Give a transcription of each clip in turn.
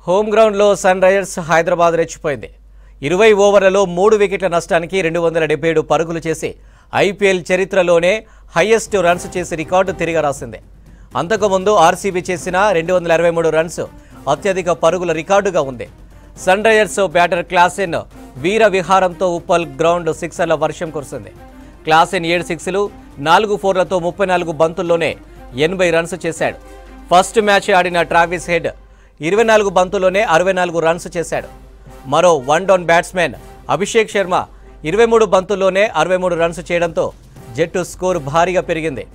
Home గ్రౌండ్లో sun Sunrisers Hyderabad రెచ్చిపోయింది ఇరవై ఓవర్లలో మూడు వికెట్ల నష్టానికి రెండు వందల డెబ్బై ఏడు పరుగులు చేసి ఐపీఎల్ చరిత్రలోనే హైయెస్ట్ రన్స్ చేసి రికార్డు తిరిగి రాసింది అంతకుముందు ఆర్సీబీ చేసిన రెండు వందల ఇరవై మూడు రన్స్ అత్యధిక పరుగుల రికార్డుగా ఉంది సన్ రైజర్స్ బ్యాటర్ క్లాసెన్ వీర విహారంతో ఉప్పల్ గ్రౌండ్ సిక్సర్ల వర్షం కురిసింది క్లాసెన్ ఏడు సిక్స్లు నాలుగు ఫోర్లతో ముప్పై నాలుగు బంతుల్లోనే ఎనభై రన్స్ చేశాడు ఫస్ట్ మ్యాచ్ ఆడిన ట్రావిస్ హెడ్ ఇరవై నాలుగు బంతుల్లోనే అరవై నాలుగు రన్స్ చేశాడు మరో one down batsmen Abhishek Sharma ఇరవై మూడు బంతుల్లోనే అరవై మూడు రన్స్ చేయడంతో జట్టు స్కోర్ భారీగా పెరిగింది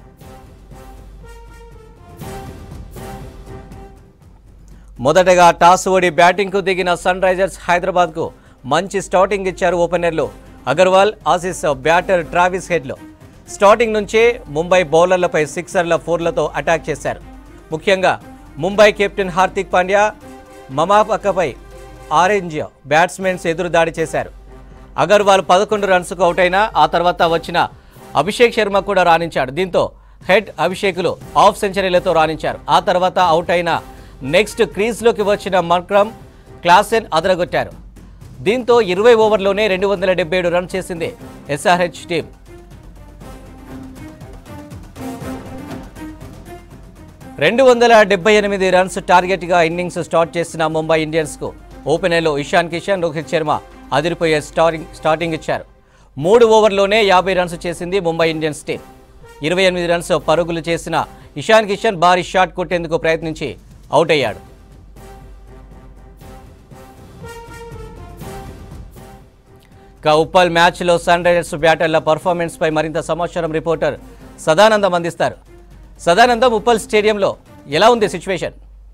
మొదటగా టాస్ ఓడి బ్యాటింగ్కు దిగిన సన్ రైజర్స్ హైదరాబాద్కు మంచి స్టార్టింగ్ ఇచ్చారు ఓపెనర్లు అగర్వాల్ ఆసీస్ బ్యాటర్ ట్రావిస్ హెడ్లో స్టార్టింగ్ నుంచే ముంబై బౌలర్లపై సిక్సర్ల ఫోర్లతో అటాక్ చేశారు ముఖ్యంగా ముంబై కెప్టెన్ హార్దిక్ పాండ్యా మమాపకపై ఆరెంజ్ బ్యాట్స్మెన్స్ ఎదురుదాడి చేశారు అగర్వాల్ పదకొండు రన్స్కు అవుట్ అయినా ఆ తర్వాత వచ్చిన అభిషేక్ శర్మ కూడా రాణించాడు దీంతో హెడ్ అభిషేకులు ఆఫ్ సెంచరీలతో రాణించారు ఆ తర్వాత అవుట్ అయిన నెక్స్ట్ క్రీజ్లోకి వచ్చిన మక్రమ్ క్లాసెన్ అదరగొట్టారు దీంతో ఇరవై ఓవర్లోనే రెండు వందల డెబ్బై ఏడు రన్ చేసింది ఎస్ఆర్హెచ్ టీం రెండు వందల డెబ్బై ఎనిమిది రన్స్ టార్గెట్గా ఇన్నింగ్స్ స్టార్ట్ చేసిన ముంబై ఇండియన్స్కు ఓపెనర్లో ఇషాన్ కిషన్ రోహిత్ శర్మ అదిరిపోయే స్టారింగ్ స్టార్టింగ్ ఇచ్చారు మూడు ఓవర్లోనే యాభై రన్స్ చేసింది ముంబై ఇండియన్స్ టీం ఇరవై ఎనిమిది రన్స్ పరుగులు చేసిన ఇషాన్ కిషన్ భారీ షాట్ కొట్టేందుకు ప్రయత్నించి అవుట్ అయ్యాడు ఇక ఉప్పల్ మ్యాచ్లో సన్ రైజర్స్ బ్యాటర్ల పర్ఫార్మెన్స్పై మరింత సమాచారం రిపోర్టర్ సదానందం అందిస్తారు సదానందం ఉప్పల్ స్టేడియంలో ఎలా ఉంది సిచ్యువేషన్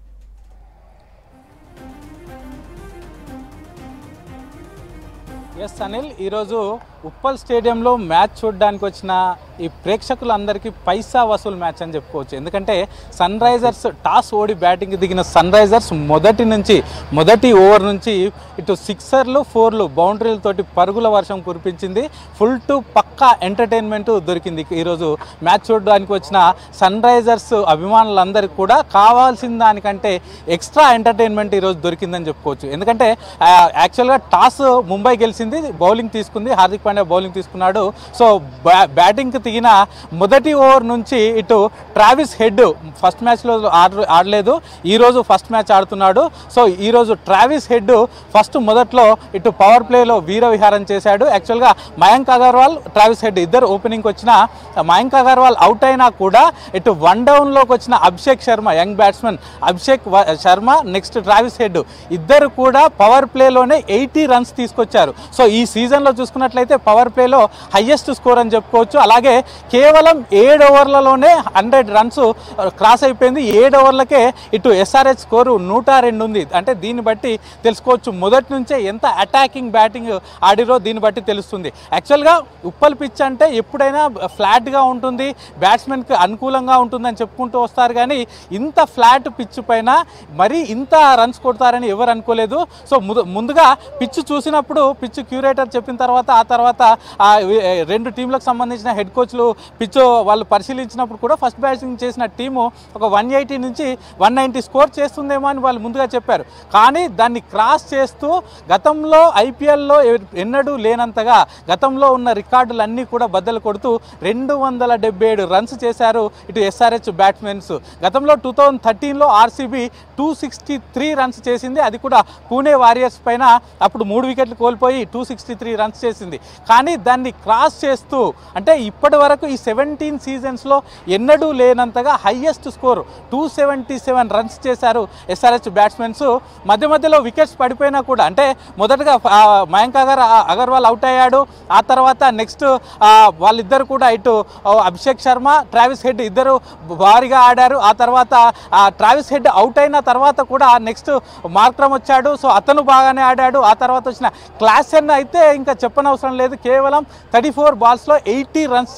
ఎస్ అనిల్ ఈరోజు ఉప్పల్ స్టేడియంలో మ్యాచ్ చూడడానికి వచ్చిన ఈ ప్రేక్షకులందరికీ పైసా వసూలు మ్యాచ్ అని చెప్పుకోవచ్చు ఎందుకంటే సన్ రైజర్స్ టాస్ ఓడి బ్యాటింగ్ దిగిన సన్ రైజర్స్ మొదటి నుంచి మొదటి ఓవర్ నుంచి ఇటు సిక్సర్లు ఫోర్లు బౌండరీలతోటి పరుగుల వర్షం కురిపించింది ఫుల్ టు పక్కా ఎంటర్టైన్మెంట్ దొరికింది ఈరోజు మ్యాచ్ చూడడానికి వచ్చిన సన్ రైజర్స్ అభిమానులందరికీ కూడా కావాల్సిన దానికంటే ఎక్స్ట్రా ఎంటర్టైన్మెంట్ ఈరోజు దొరికిందని చెప్పుకోవచ్చు ఎందుకంటే ఆ, యాక్చువల్గా టాస్ ముంబై గెలిచింది బౌలింగ్ తీసుకుంది హార్దిక్ పాండ్యా బౌలింగ్ తీసుకున్నాడు సో బ్యా బ్యాటింగ్కి దిగిన మొదటి ఓవర్ నుంచి ఇటు ట్రావిస్ హెడ్ ఫస్ట్ మ్యాచ్లో ఆడ ఆడలేదు ఈరోజు ఫస్ట్ మ్యాచ్ ఆడుతున్నాడు సో ఈరోజు ట్రావిస్ హెడ్ ఫస్ట్ మొదట్లో ఇటు పవర్ ప్లేలో వీర విహారం చేశాడు యాక్చువల్గా మయాంక్ అగర్వాల్ ట్రావిస్ హెడ్ ఇద్దరు ఓపెనింగ్కి వచ్చిన మయాంక్ అగర్వాల్ అవుట్ అయినా కూడా ఇటు వన్ డౌన్లోకి వచ్చిన అభిషేక్ శర్మ యంగ్ బ్యాట్స్మెన్ అభిషేక్ వ- శర్మ నెక్స్ట్ ట్రావిస్ హెడ్ ఇద్దరు కూడా పవర్ ప్లేలోనే ఎయిటీ రన్స్ తీసుకొచ్చారు సో ఈ సీజన్లో చూసుకున్నట్లయితే పవర్ ప్లేలో హయ్యెస్ట్ స్కోర్ అని చెప్పుకోవచ్చు అలాగే కేవలం ఏడు ఓవర్లలోనే హండ్రెడ్ రన్స్ క్రాస్ అయిపోయింది ఏడు ఓవర్లకే ఇటు ఎస్ఆర్హెచ్ స్కోరు నూట రెండు ఉంది అంటే దీన్ని బట్టి తెలుసుకోవచ్చు మొదటి నుంచే ఎంత అటాకింగ్ బ్యాటింగ్ ఆడిరో దీన్ని బట్టి తెలుస్తుంది యాక్చువల్గా ఉప్పల్ పిచ్ అంటే ఎప్పుడైనా ఫ్లాట్గా ఉంటుంది బ్యాట్స్మెన్కి అనుకూలంగా ఉంటుందని చెప్పుకుంటూ వస్తారు కానీ ఇంత ఫ్లాట్ పిచ్ పైన మరీ ఇంత రన్స్ కొడతారని ఎవరు అనుకోలేదు సో ముద- ముందుగా పిచ్ చూసినప్పుడు పిచ్ క్యూరేటర్ చెప్పిన తర్వాత ఆ తర్వాత ఆ వి- రెండు టీంలకు సంబంధించిన హెడ్ కోచ్లు పిచ్ వాళ్ళు పరిశీలించినప్పుడు కూడా ఫస్ట్ బ్యాటింగ్ చేసిన టీము ఒక వన్ ఎయిటీ నుంచి వన్ నైంటీ స్కోర్ చేస్తుందేమో అని వాళ్ళు ముందుగా చెప్పారు కానీ దాన్ని క్రాస్ చేస్తూ గతంలో ఐపీఎల్లో ఎన్నడూ లేనంతగా గతంలో ఉన్న రికార్డులన్నీ కూడా బద్దలు కొడుతూ రెండు వందల డెబ్బై ఏడు రన్స్ చేశారు ఇటు ఎస్ఆర్హెచ్ బ్యాట్స్మెన్స్ గతంలో టూ థౌజండ్ థర్టీన్లో RCB two sixty three runs చేసింది అది కూడా పూణే వారియర్స్ పైన అప్పుడు మూడు వికెట్లు కోల్పోయి టూ సిక్స్టీ త్రీ రన్స్ చేసింది కానీ దాన్ని క్రాస్ చేస్తూ అంటే ఇప్పటి వరకు ఈ సెవెంటీన్ సీజన్స్లో ఎన్నడూ లేనంతగా highest score two seventy seven runs చేశారు ఎస్ఆర్హెచ్ బ్యాట్స్మెన్స్ మధ్య మధ్యలో వికెట్స్ పడిపోయినా కూడా అంటే మొదటగా ఆ, మయాంక్ అగర్ అగర్వాల్ అవుట్ అయ్యాడు ఆ తర్వాత నెక్స్ట్ వాళ్ళిద్దరు కూడా ఇటు ఆ, అభిషేక్ శర్మ ట్రావిస్ హెడ్ ఇద్దరు భారీగా ఆడారు ఆ తర్వాత ఆ, ట్రావిస్ హెడ్ అవుట్ అయిన తర్వాత కూడా నెక్స్ట్ మార్క్రమ్ వచ్చాడు సో అతను బాగానే ఆడాడు ఆ తర్వాత వచ్చిన క్లాసెన్ అయితే ఇంకా చెప్పనవసరం లేదు కేవలం థర్టీ ఫోర్ బాల్స్లో ఎయిటీ రన్స్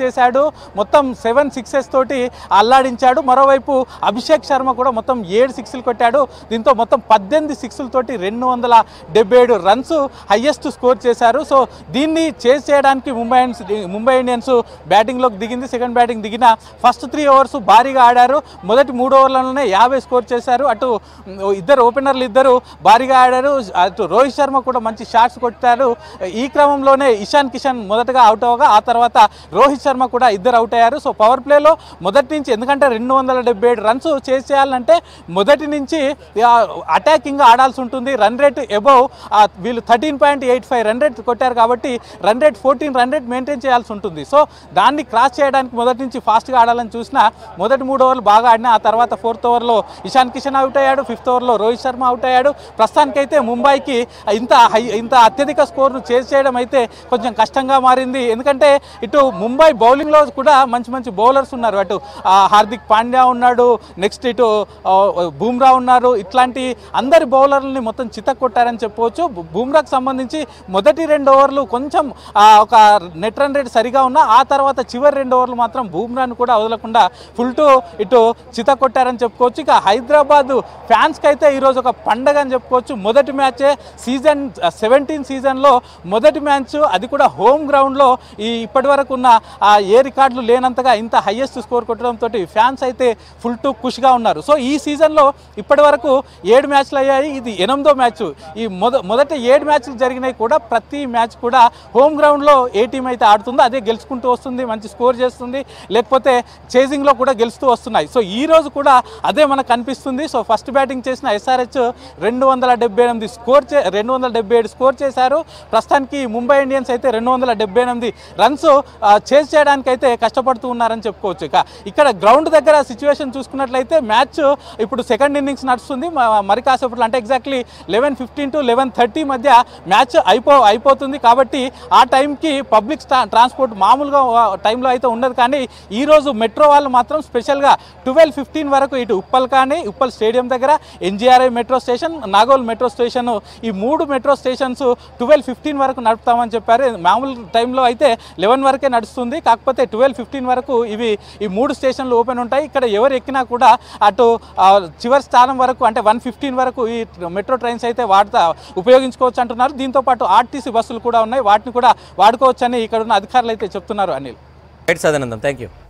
చేశాడు మొత్తం సెవెన్ సిక్సెస్ తోటి అల్లాడించాడు మరోవైపు అభిషేక్ శర్మ కూడా మొత్తం ఏడు సిక్స్లు కొట్టాడు దీంతో మొత్తం పద్దెనిమిది సిక్స్లతోటి రెండు వందల డెబ్బై ఏడు రన్స్ హయ్యెస్ట్ స్కోర్ చేశారు సో దీన్ని చేజ్ చేయడానికి ముంబై ఇండియన్స్ ముంబై ఇండియన్స్ బ్యాటింగ్లోకి దిగింది సెకండ్ బ్యాటింగ్ దిగిన ఫస్ట్ త్రీ ఓవర్స్ భారీగా ఆడారు మొదటి మూడు ఓవర్లలోనే యాభై స్కోర్ చేశారు అటు ఇద్దరు ఓపెనర్లు ఇద్దరు భారీగా ఆడారు అటు రోహిత్ శర్మ కూడా మంచి షాట్స్ కొట్టారు ఈ క్రమంలోనే ఇషాన్ కిషన్ మొదటగా అవుట్ అవగా ఆ తర్వాత రోహిత్ శర్మ కూడా ఇద్దరు అవుట్ అయ్యారు సో పవర్ ప్లేలో మొదటి నుంచి ఎందుకంటే రెండు వందల డెబ్బై ఏడు రన్స్ చేజ్ చేయాలంటే మొదటి నుంచి అటాకింగ్ ఆడాల్సి ఉంటుంది రన్ రేట్ అబౌవ్ వీళ్ళు thirteen point eight five run rate కొట్టారు కాబట్టి run rate fourteen run rate maintain చేయాల్సి ఉంటుంది సో దాన్ని క్రాస్ చేయడానికి మొదటి నుంచి ఫాస్ట్గా ఆడాలని చూసినా మొదటి మూడు ఓవర్లు బాగా ఆడినా ఆ తర్వాత ఫోర్త్ ఓవర్లో ఇషాన్ కిషన్ అవుట్ అయ్యాడు ఫిఫ్త్ ఓవర్లో రోహిత్ శర్మ అవుట్ అయ్యాడు ప్రస్తుతానికైతే ముంబైకి ఇంత హై ఇంత అత్యధిక స్కోర్ను చేజ్ చేయడం అయితే కొంచెం కష్టంగా మారింది ఎందుకంటే ఇటు ముంబై బౌలింగ్లో కూడా మంచి మంచి బౌలర్స్ ఉన్నారు అటు ఆ, హార్దిక్ పాండ్యా ఉన్నాడు నెక్స్ట్ ఇటు ఆ, బూమ్రా ఉన్నారు ఇట్లాంటి అందరి బౌలర్లని మొత్తం చితక్ కొట్టారని చెప్పవచ్చు బు- బూమ్రాకు సంబంధించి మొదటి రెండు ఓవర్లు కొంచెం ఆ, ఒక నెట్ రన్ రేట్ సరిగా ఉన్నా ఆ తర్వాత చివరి రెండు ఓవర్లు మాత్రం బూమ్రాను కూడా వదలకుండా ఫుల్ టు ఇటు చిత కొట్టారని చెప్పుకోవచ్చు ఇక హైదరాబాద్ ఫ్యాన్స్కి అయితే ఈరోజు ఒక పండగ అని చెప్పుకోవచ్చు మొదటి మ్యాచే సీజన్ సెవెంటీన్ సీజన్లో మొదటి మ్యాచ్ అది కూడా హోమ్ గ్రౌండ్లో ఈ ఇప్పటి వరకు ఉన్న ఆ ఏ రికార్డులు లేనంతగా ఇంత హైయెస్ట్ స్కోర్ కొట్టడంతో ఫ్యాన్స్ అయితే ఫుల్ టు ఖుషిగా ఉన్నారు సో ఈ సీజన్లో ఇప్పటి వరకు ఏడు మ్యాచ్లు అయ్యాయి ఇది ఎనిమిదో మ్యాచ్ ఈ మొద మొదట ఏడు మ్యాచ్లు జరిగినాయి కూడా ప్రతి మ్యాచ్ కూడా హోమ్ గ్రౌండ్లో ఏ టీం అయితే ఆడుతుందో అదే గెలుచుకుంటూ వస్తుంది మంచి స్కోర్ చేస్తుంది లేకపోతే చేజింగ్లో కూడా గెలుస్తూ వస్తున్నాయి సో ఈ రోజు కూడా అదే మనకు కనిపిస్తుంది సో ఫస్ట్ బ్యాటింగ్ చేసిన ఎస్ఆర్హెచ్ రెండు వందల డెబ్బై ఎనిమిది స్కోర్ చే రెండు వందల డెబ్బై ఏడు స్కోర్ చేశారు ప్రస్తుతానికి ముంబై ఇండియన్స్ అయితే రెండు వందల డెబ్బై ఎనిమిది రన్స్ చేజ్ చేయడానికి అయితే కష్టపడుతూ ఉన్నారని చెప్పుకోవచ్చు ఇక ఇక్కడ గ్రౌండ్ దగ్గర సిచ్యువేషన్ చూసుకున్నట్లయితే మ్యాచ్ ఇప్పుడు సెకండ్ ఇన్నింగ్స్ నడుస్తుంది మ- మరి కాసేపట్లో అంటే exactly eleven fifteen to eleven thirty మధ్య మ్యాచ్ అయిపో అయిపోతుంది కాబట్టి ఆ టైంకి పబ్లిక్ ట్రాన్స్పోర్ట్ మామూలుగా టైంలో అయితే ఉండదు కానీ ఈ రోజు మెట్రో వాళ్ళు మాత్రం స్పెషల్గా ట్వెల్వ్ ఫిఫ్టీన్ వరకు ఇటు ఉప్పల్ కానీ ఉప్పల్ స్టేడియం దగ్గర NGRI metro station Nagole metro station ఈ మూడు మెట్రో స్టేషన్స్ ట్వెల్వ్ ఫిఫ్టీన్ వరకు నడుపుతామని చెప్పారు మామూలు టైంలో అయితే లెవెన్ వరకే నడుస్తుంది కాకపోతే ట్వెల్వ్ ఫిఫ్టీన్ వరకు ఇవి ఈ మూడు స్టేషన్లు ఓపెన్ ఉంటాయి ఇక్కడ ఎవరు ఎక్కినా కూడా అటు ఆ, చివరి స్థానం వరకు అంటే వన్ ఫిఫ్టీన్ వరకు ఈ మెట్రో ట్రైన్స్ అయితే వాడతా ఉపయోగించుకోవచ్చు అంటున్నారు దీంతో పాటు ఆర్టీసీ బస్సులు కూడా ఉన్నాయి వాటిని కూడా వాడుకోవచ్చని ఇక్కడ ఉన్న అధికారులు అయితే చెప్తున్నారు Anil right Sadanandam thank you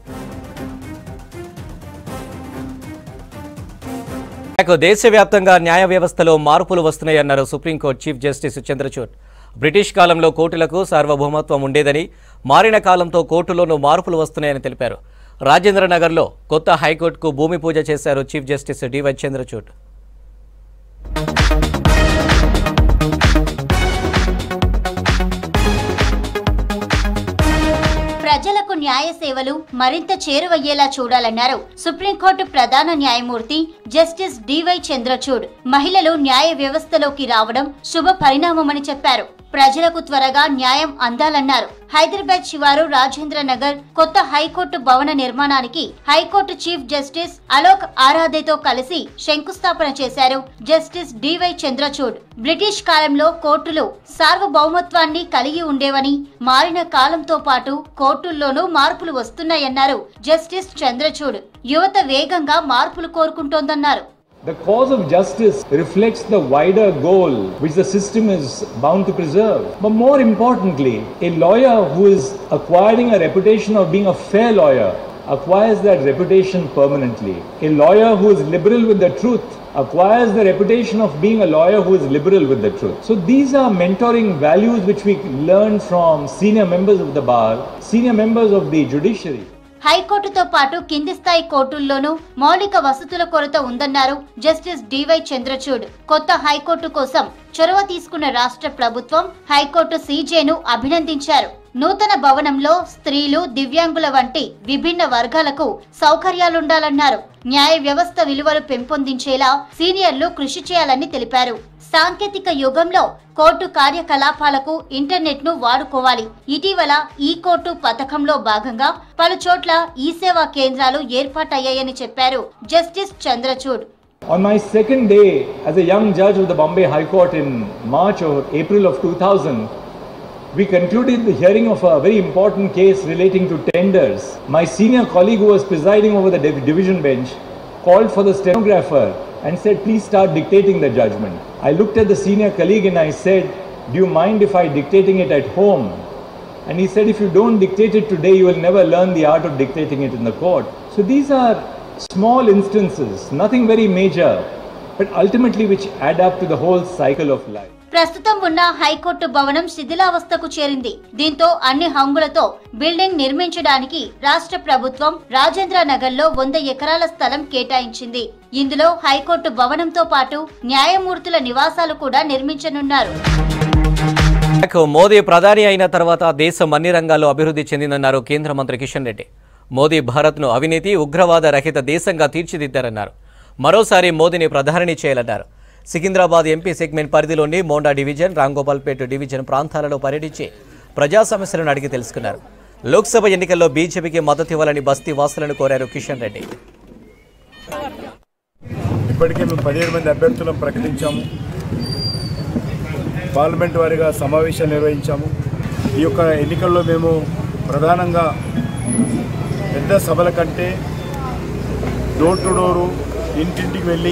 నాకు దేశవ్యాప్తంగా న్యాయ వ్యవస్థలో మార్పులు వస్తున్నాయన్నారు Supreme Court chief justice Chandrachud British కాలంలో కోర్టులకు సార్వభౌమత్వం ఉండేదని మారిన కాలంతో కోర్టులోనూ మార్పులు వస్తున్నాయని తెలిపారు రాజేంద్ర నగర్లో కొత్త హైకోర్టుకు భూమి పూజ చేశారు చీఫ్ జస్టిస్ డివై చంద్రచూడ్ ప్రజలకు న్యాయ సేవలు మరింత చేరువయ్యేలా చూడాలన్నారు సుప్రీంకోర్టు ప్రధాన న్యాయమూర్తి జస్టిస్ డివై చంద్రచూడ్ మహిళలు న్యాయ వ్యవస్థలోకి రావడం శుభ పరిణామమని చెప్పారు ప్రజలకు త్వరగా న్యాయం అందాలన్నారు హైదరాబాద్ శివారు రాజేంద్ర నగర్ కొత్త హైకోర్టు భవన నిర్మాణానికి హైకోర్టు చీఫ్ జస్టిస్ అలోక్ ఆరాధేతో కలిసి శంకుస్థాపన చేశారు జస్టిస్ డివై చంద్రచూడ్ బ్రిటిష్ కాలంలో కోర్టులు సార్వభౌమత్వాన్ని కలిగి ఉండేవని మారిన కాలంతో పాటు కోర్టుల్లోనూ మార్పులు వస్తున్నాయన్నారు జస్టిస్ చంద్రచూడ్ యువత వేగంగా మార్పులు కోరుకుంటోందన్నారు The cause of justice reflects the wider goal which the system is bound to preserve. But more importantly, a lawyer who is acquiring a reputation of being a fair lawyer acquires that reputation permanently. A lawyer who is liberal with the truth acquires the reputation of being a lawyer who is liberal with the truth. So these are mentoring values which we learn from senior members of the bar, senior members of the judiciary. హైకోర్టుతో పాటు కింది స్థాయి కోర్టుల్లోనూ మౌలిక వసతుల కొరత ఉందన్నారు justice DY Chandrachud కొత్త high court కోసం చొరవ తీసుకున్న రాష్ట్ర ప్రభుత్వం హైకోర్టు సీజేను అభినందించారు నూతన భవనంలో స్త్రీలు దివ్యాంగుల వంటి విభిన్న వర్గాలకు సౌకర్యాలుండాలన్నారు న్యాయ వ్యవస్థ విలువలు పెంపొందించేలా సీనియర్లు కృషి చేయాలని తెలిపారు సాంకేతిక యుగంలో కోర్టు కార్యకలాపాలకు ఇంటర్నెట్ ను వాడుకోవాలి ఇటీవల ఈ కోర్టు పథకంలో భాగంగా పలు చోట్ల ఈ సేవా కేంద్రాలు ఏర్పాటయ్యాయని చెప్పారు justice Chandrachud On my second day as a young judge of the Bombay High Court in March or April of 2000, we concluded the hearing of a very important case relating to tenders. My senior colleague who was presiding over the div- division bench called for the stenographer and said, please start dictating the judgment. I looked at the senior colleague and I said, do you mind if I dictating it at home? And he said, if you don't dictate it today, you will never learn the art of dictating it in the court. So these are small instances, nothing very major, but ultimately which add up to the whole cycle of life. ప్రస్తుతం ఉన్న high court భవనం శిథిలావస్థకు చేరింది దీంతో అన్ని హంగులతో building నిర్మించడానికి రాష్ట్ర ప్రభుత్వం రాజేంద్ర నగర్ లో వంద ఎకరాల స్థలం కేటాయించింది ఇందులో హైకోర్టు భవనంతో పాటు న్యాయమూర్తుల నివాసాలు కూడా నిర్మించనున్నారు మోదీ ప్రధాని అయిన తర్వాత దేశం అన్ని రంగాల్లో అభివృద్ధి చెందిందన్నారు కేంద్ర మంత్రి కిషన్ రెడ్డి మోదీ భారత్ను అవినీతి ఉగ్రవాద రహిత దేశంగా తీర్చిదిద్దారన్నారు మరోసారి మోదీని ప్రధానిని చేయాలన్నారు సికింద్రాబాద్ ఎంపీ సెగ్మెంట్ పరిధిలోని మోండా డివిజన్ రాంగోపాల్పేట డివిజన్ ప్రాంతాలలో పర్యటించి ప్రజా సమస్యలను అడిగి తెలుసుకున్నారు లోక్సభ ఎన్నికల్లో బీజేపీకి మద్దతు ఇవ్వాలని బస్తీ వాసులను కోరారు కిషన్ రెడ్డి ఇప్పటికే మేము పదిహేడు మంది అభ్యర్థులను ప్రకటించాము పార్లమెంట్ వారిగా సమావేశాలు నిర్వహించాము ఈ యొక్క ఎన్నికల్లో మేము ప్రధానంగా పెద్ద సభల కంటే డోర్ టు డోరు ఇంటింటికి వెళ్ళి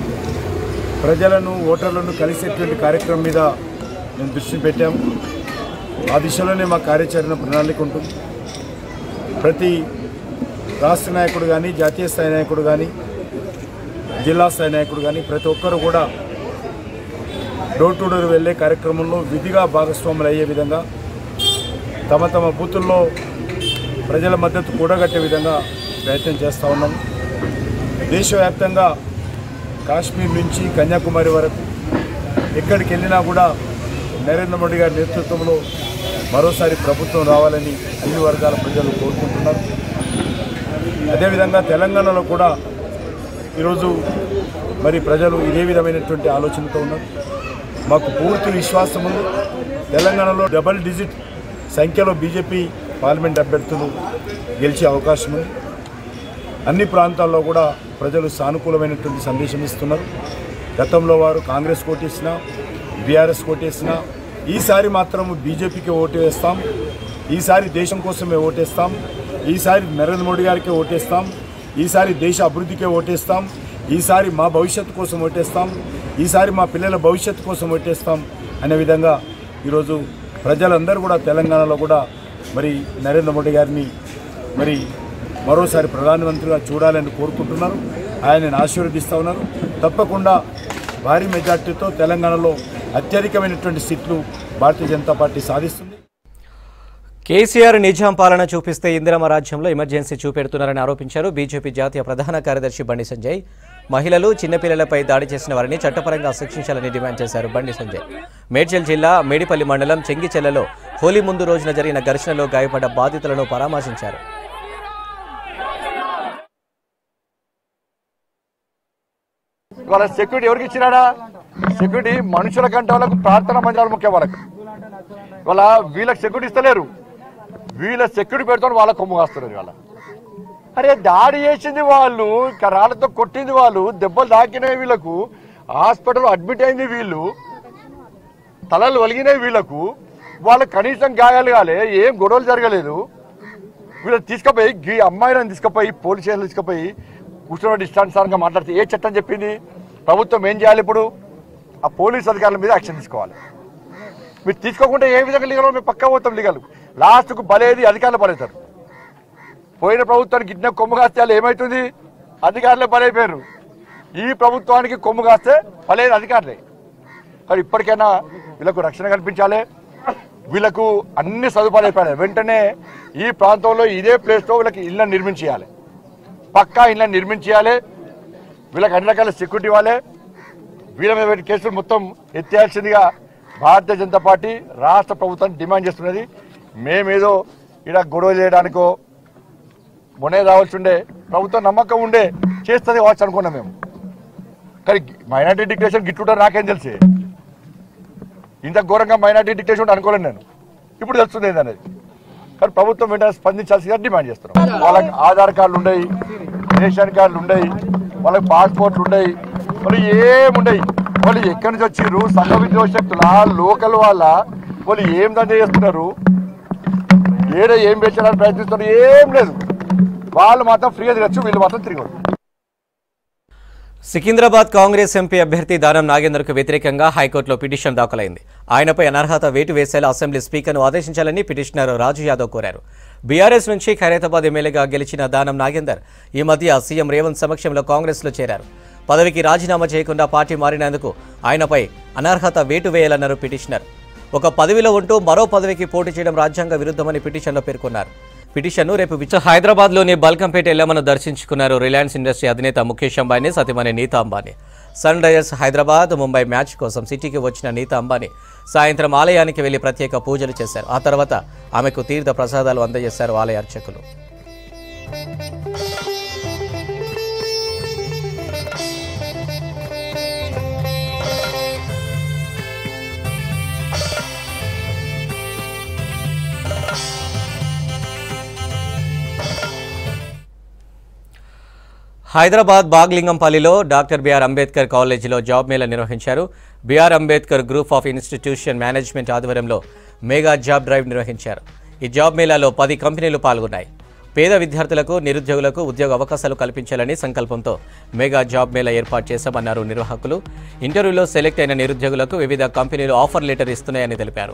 ప్రజలను ఓటర్లను కలిసేటువంటి కార్యక్రమం మీద మేము దృష్టి పెట్టాము ఆ దిశలోనే మా కార్యాచరణ ప్రణాళిక ఉంటుంది ప్రతి రాష్ట్ర నాయకుడు కానీ జాతీయ స్థాయి నాయకుడు కానీ జిల్లా స్థాయి నాయకుడు కానీ ప్రతి ఒక్కరు కూడా డోర్ టు డోర్ వెళ్ళే కార్యక్రమంలో విధిగా భాగస్వాములు అయ్యే విధంగా తమ తమ బూతుల్లో ప్రజల మద్దతు కూడగట్టే విధంగా ప్రయత్నం చేస్తూ ఉన్నాము దేశవ్యాప్తంగా కాశ్మీర్ నుంచి కన్యాకుమారి వరకు ఎక్కడికి వెళ్ళినా కూడా నరేంద్ర మోడీ గారి నేతృత్వంలో మరోసారి ప్రభుత్వం రావాలని అన్ని వర్గాల ప్రజలు కోరుకుంటున్నారు అదేవిధంగా తెలంగాణలో కూడా ఈరోజు మరి ప్రజలు ఇదే విధమైనటువంటి ఆలోచనతో ఉన్నారు మాకు పూర్తి విశ్వాసం ఉంది తెలంగాణలో డబల్ డిజిట్ సంఖ్యలో బీజేపీ పార్లమెంట్ అభ్యర్థులు గెలిచే అవకాశం ఉంది అన్ని ప్రాంతాల్లో కూడా ప్రజలు సానుకూలమైనటువంటి సందేశం ఇస్తున్నారు గతంలో వారు కాంగ్రెస్ కోటేసినా బీఆర్ఎస్ కోటేసినా ఈసారి మాత్రం బీజేపీకి ఓటు వేస్తాం ఈసారి దేశం కోసమే ఓటేస్తాం ఈసారి నరేంద్ర మోడీ గారికి ఓటేస్తాం ఈసారి దేశ అభివృద్ధికే ఓటేస్తాం ఈసారి మా భవిష్యత్తు కోసం ఓటేస్తాం ఈసారి మా పిల్లల భవిష్యత్తు కోసం ఓటేస్తాం అనే విధంగా ఈరోజు ప్రజలందరూ కూడా తెలంగాణలో కూడా మరి నరేంద్ర మోడీ గారిని మరి మరోసారి ప్రధానమంత్రిగా చూడాలని కోరుకుంటున్నారు ఆయనను ఆశీర్వదిస్తూ ఉన్నారు తప్పకుండా భారీ మెజార్టీతో తెలంగాణలో అత్యధికమైనటువంటి సీట్లు భారతీయ జనతా పార్టీ సాధిస్తుంది కేసీఆర్ నిజాం పాలన చూపిస్తే ఇందిరమ రాజ్యంలో ఎమర్జెన్సీ చూపెడుతున్నారని ఆరోపించారు బీజేపీ జాతీయ ప్రధాన కార్యదర్శి బండి సంజయ్ మహిళలు చిన్నపిల్లలపై దాడి చేసిన వారిని చట్టపరంగా శిక్షించాలని డిమాండ్ చేశారు బండి సంజయ్ మేడ్చల్ జిల్లా మేడిపల్లి మండలం చెంగిచెల్లలో హోలీ ముందు రోజున జరిగిన ఘర్షణలో గాయపడ్డ బాధితులను పరామర్శించారు వాళ్ళ సెక్యూరిటీ ఎవరికి ఇచ్చినాడా సెక్యూరిటీ మనుషుల కంటే వాళ్ళకు ప్రార్థన మందిరాలు ముఖ్యం వాళ్ళకి వాళ్ళ వీళ్ళకి సెక్యూరిటీ ఇస్తలేరు వీళ్ళ సెక్యూరిటీ పెడుతున్న వాళ్ళ కొమ్ము కాస్తున్నారు వాళ్ళ అరే దాడి చేసింది వాళ్ళు ఇంకా రాళ్ళతో కొట్టింది వాళ్ళు దెబ్బలు తాకినాయి వీళ్ళకు హాస్పిటల్ అడ్మిట్ అయింది వీళ్ళు తలలు వలిగినాయి వీళ్ళకు వాళ్ళకి కనీసం గాయాలు కాలే ఏం గొడవలు జరగలేదు వీళ్ళని తీసుకుపోయి ఈ అమ్మాయిలను తీసుకుపోయి పోలీస్ స్టేషన్ తీసుకుపోయి కూర్చోబెట్టి ఇష్టానుసారంగా మాట్లాడితే ఏ చట్టం చెప్పింది ప్రభుత్వం ఏం చేయాలి ఇప్పుడు ఆ పోలీస్ అధికారుల మీద యాక్షన్ తీసుకోవాలి మీరు తీసుకోకుండా ఏ విధంగా లీగల్ మేము పక్క పోతాం లీగల్ లాస్ట్కు బలేది అధికారులు బలవుతారు పోయిన ప్రభుత్వానికి ఇచ్చిన కొమ్ము కాస్తే వాళ్ళు ఏమవుతుంది అధికారులే బలైపోయారు ఈ ప్రభుత్వానికి కొమ్ము కాస్తే బలేదు అధికారులే కానీ ఇప్పటికైనా వీళ్ళకు రక్షణ కల్పించాలి వీళ్ళకు అన్ని సదుపాయాలు అయిపోయాయి వెంటనే ఈ ప్రాంతంలో ఇదే ప్లేస్లో వీళ్ళకి ఇళ్ళని నిర్మించేయాలి పక్కా ఇళ్ళని నిర్మించేయాలి వీళ్ళకి అన్ని రకాల సెక్యూరిటీ ఇవ్వాలి వీళ్ళ మీద పెట్టిన కేసులు మొత్తం ఎత్తేయాల్సిందిగా భారతీయ జనతా పార్టీ రాష్ట్ర ప్రభుత్వాన్ని డిమాండ్ చేస్తున్నది మేమేదో ఇక్కడ గొడవ చేయడానికో మొనే రావాల్సి ఉండే ప్రభుత్వం నమ్మకం ఉండే చేస్తుంది కావచ్చు అనుకున్నాం మేము కానీ మైనార్టీ డిక్టేషన్ గిట్టుంటే నాకేం తెలిసి ఇంత ఘోరంగా మైనార్టీ డిక్టేషన్ ఉంటే అనుకోలేను నేను ఇప్పుడు తెలుస్తుంది ఏందనేది కానీ ప్రభుత్వం వెంటనే స్పందించాల్సిందిగా డిమాండ్ చేస్తున్నాం వాళ్ళకి ఆధార్ కార్డులు ఉండయి రేషన్ కార్డులు ఉండయి వాళ్ళకి పాస్పోర్ట్లు ఉండయి వాళ్ళు ఏముండయి వాళ్ళు ఎక్కడి నుంచి వచ్చిర్రు సంఘ విద్రోహ శక్తుల లోకల్ వాళ్ళ వాళ్ళు ఏం దండ చేస్తున్నారు ఏడ ఏం పెంచడానికి ప్రయత్నిస్తున్నారు ఏం లేదు వాళ్ళు మాత్రం ఫ్రీగా తిరగచ్చు వీళ్ళు మాత్రం తిరగరు సికింద్రాబాద్ కాంగ్రెస్ ఎంపీ అభ్యర్థి దానం నాగేందర్కు వ్యతిరేకంగా హైకోర్టులో పిటిషన్ దాఖలైంది ఆయనపై అనర్హత వేటు వేసేలా అసెంబ్లీ స్పీకర్ను ఆదేశించాలని పిటిషనర్ రాజు యాదవ్ కోరారు బీఆర్ఎస్ నుంచి ఖైరతాబాద్ ఎమ్మెల్యేగా గెలిచిన దానం నాగేందర్ ఈ మధ్య సీఎం రేవంత్ సమక్షంలో కాంగ్రెస్లో చేరారు పదవికి రాజీనామా చేయకుండా పార్టీ మారినందుకు ఆయనపై అనర్హత వేటు వేయాలన్నారు పిటిషనర్ ఒక పదవిలో ఉంటూ మరో పదవికి పోటీ చేయడం రాజ్యాంగ విరుద్ధమని పిటిషన్లో పేర్కొన్నారు పిటిషన్ను రేపు విచ హైదరాబాద్లోని బల్కంపేట ఎల్లమ్మను దర్శించుకున్నారు రిలయన్స్ ఇండస్ట్రీ అధినేత ముఖేష్ అంబానీ సతీమణి Nita Ambani Sunrisers Hyderabad Mumbai match కోసం సిటీకి వచ్చిన నీతా అంబానీ సాయంత్రం ఆలయానికి వెళ్లి ప్రత్యేక పూజలు చేశారు ఆ తర్వాత ఆమెకు తీర్థ ప్రసాదాలు అందజేశారు ఆలయ అర్చకులు హైదరాబాద్ బాగ్లింగంపల్లిలో డాక్టర్ బిఆర్ అంబేద్కర్ కాలేజీలో జాబ్ మేళా నిర్వహించారు BR Ambedkar group of institution management ఆధ్వర్యంలో మెగా జాబ్ డ్రైవ్ నిర్వహించారు ఈ జాబ్ మేళాలో పది కంపెనీలు పాల్గొన్నాయి పేద విద్యార్థులకు నిరుద్యోగులకు ఉద్యోగ అవకాశాలు కల్పించాలని సంకల్పంతో మెగా జాబ్ మేళా ఏర్పాటు చేశామన్నారు నిర్వాహకులు ఇంటర్వ్యూలో సెలెక్ట్ అయిన నిరుద్యోగులకు వివిధ కంపెనీలు ఆఫర్ లెటర్ ఇస్తున్నాయని తెలిపారు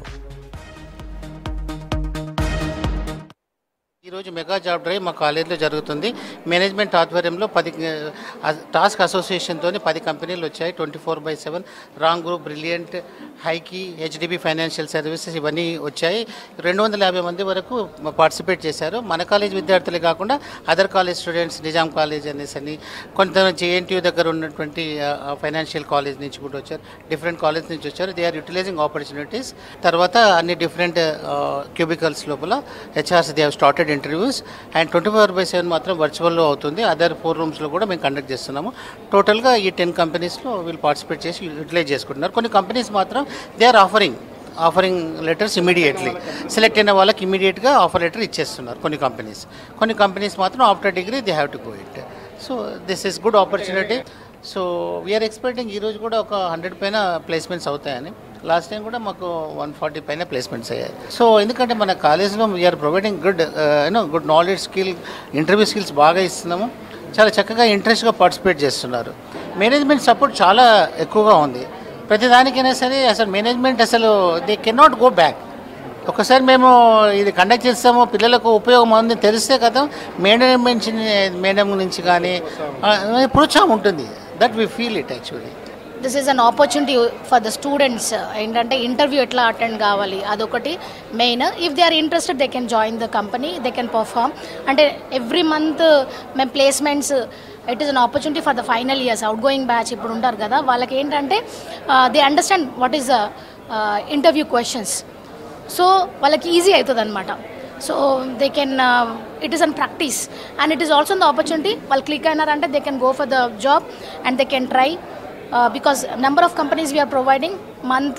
ఈరోజు మెగా జాబ్ డ్రైవ్ మా కాలేజీలో జరుగుతుంది మేనేజ్మెంట్ ఆధ్వర్యంలో పది ఆ, టాస్క్ అసోసియేషన్తో పది కంపెనీలు వచ్చాయి ట్వంటీ ఫోర్ బై సెవెన్ రాంగ్ గ్రూప్ బ్రిలియంట్ హైకీ హెచ్డిబి ఫైనాన్షియల్ సర్వీసెస్ ఇవన్నీ వచ్చాయి రెండు వందల యాభై మంది వరకు పార్టిసిపేట్ చేశారు మన కాలేజ్ విద్యార్థులే కాకుండా other college students Nizam college అనేసి అని కొంత జేఎన్టీయూ దగ్గర ఉన్నటువంటి ఫైనాన్షియల్ కాలేజ్ నుంచి కూడా వచ్చారు డిఫరెంట్ కాలేజ్ నుంచి వచ్చారు దే ఆర్ యూటిలైజింగ్ ఆపర్చునిటీస్ తర్వాత అన్ని డిఫరెంట్ క్యూబికల్స్ లోపల HRs they have started interviews and twenty four by seven మాత్రం వర్చువల్లో అవుతుంది అదర్ ఫోర్ రూమ్స్లో కూడా మేము కండక్ట్ చేస్తున్నాము టోటల్గా ఈ టెన్ కంపెనీస్లో వీళ్ళు పార్టిసిపేట్ చేసి యూటిలైజ్ చేసుకుంటున్నారు కొన్ని కంపెనీస్ మాత్రం they are offering offering letters immediately select అయిన వాళ్ళకి ఇమీడియట్గా ఆఫర్ లెటర్ ఇచ్చేస్తున్నారు కొన్ని కంపెనీస్ కొన్ని కంపెనీస్ మాత్రం after degree they have to go it so this is good opportunity so we are expecting ఈరోజు కూడా ఒక హండ్రెడ్ పైన ప్లేస్మెంట్స్ అవుతాయని లాస్ట్ టైం కూడా మాకు వన్ ఫార్టీ పైన ప్లేస్మెంట్స్ అయ్యాయి సో ఎందుకంటే మన కాలేజ్లో we are providing good you know good knowledge skill interview skills బాగా ఇస్తున్నాము చాలా చక్కగా ఇంట్రెస్ట్గా పార్టిసిపేట్ చేస్తున్నారు మేనేజ్మెంట్ సపోర్ట్ చాలా ఎక్కువగా ఉంది ప్రతిదానికైనా సరే అసలు మేనేజ్మెంట్ అసలు దే కెనాట్ గో బ్యాక్ ఒకసారి మేము ఇది కండక్ట్ చేస్తాము పిల్లలకు ఉపయోగం ఉంది తెలిస్తే కదా మేనేజ్మెంట్ మేడం నుంచి కానీ ఆ, ప్రోత్సాహం ఉంటుంది that we feel it actually this is an opportunity for the students ఏంటంటే ఇంటర్వ్యూ ఎట్లా అటెండ్ కావాలి అదొకటి main if they are interested they can join the company they can perform అంటే ఎవ్రీ మంత్ మేము placements it is an opportunity for the final years outgoing batch ఇప్పుడు ఉంటారు కదా వాళ్ళకి ఏంటంటే they understand what is the interview questions so వాళ్ళకి easy అవుతుంది అనమాట so they can it is an practice and it is also the opportunity వాళ్ళు click అయినారంటే they can go for the job and they can try because number of companies we are providing month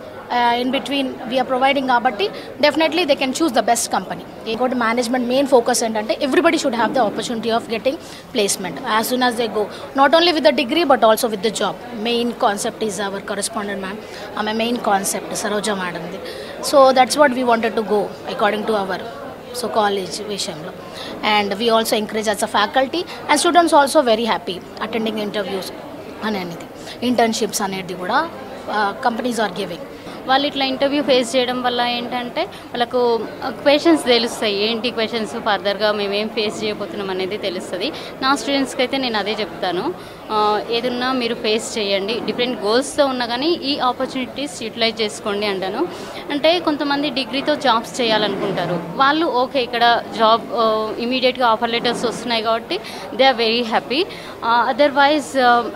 in between we are providing కాబట్టి definitely they can choose the best company ఇంకోటి management main focus ఏంటంటే everybody should have the opportunity of getting placement as soon as they go not only with the degree but also with the job main concept is our correspondent ma'am ఆమె main concept Saroja మేడంది so that's what we wanted to go according to our so college విషయంలో and we also encourage as a faculty and students also very happy attending interviews అనేది internships అనేది కూడా companies are giving వాళ్ళు ఇట్లా interview face చేయడం వల్ల ఏంటంటే వాళ్ళకు క్వశ్చన్స్ తెలుస్తాయి ఏంటి క్వశ్చన్స్ ఫర్దర్గా మేము ఏం ఫేస్ చేయబోతున్నాం అనేది తెలుస్తుంది నా స్టూడెంట్స్కి అయితే నేను అదే చెప్తాను ఆ, ఏదున్నా మీరు ఫేస్ చేయండి డిఫరెంట్ గోల్స్తో ఉన్నా కానీ ఈ ఆపర్చునిటీస్ యూటిలైజ్ చేసుకోండి అంటాను అంటే కొంతమంది డిగ్రీతో జాబ్స్ చేయాలనుకుంటారు వాళ్ళు ఓకే ఇక్కడ జాబ్ ఇమీడియట్గా ఆఫర్ లెటర్స్ వస్తున్నాయి కాబట్టి they are very happy otherwise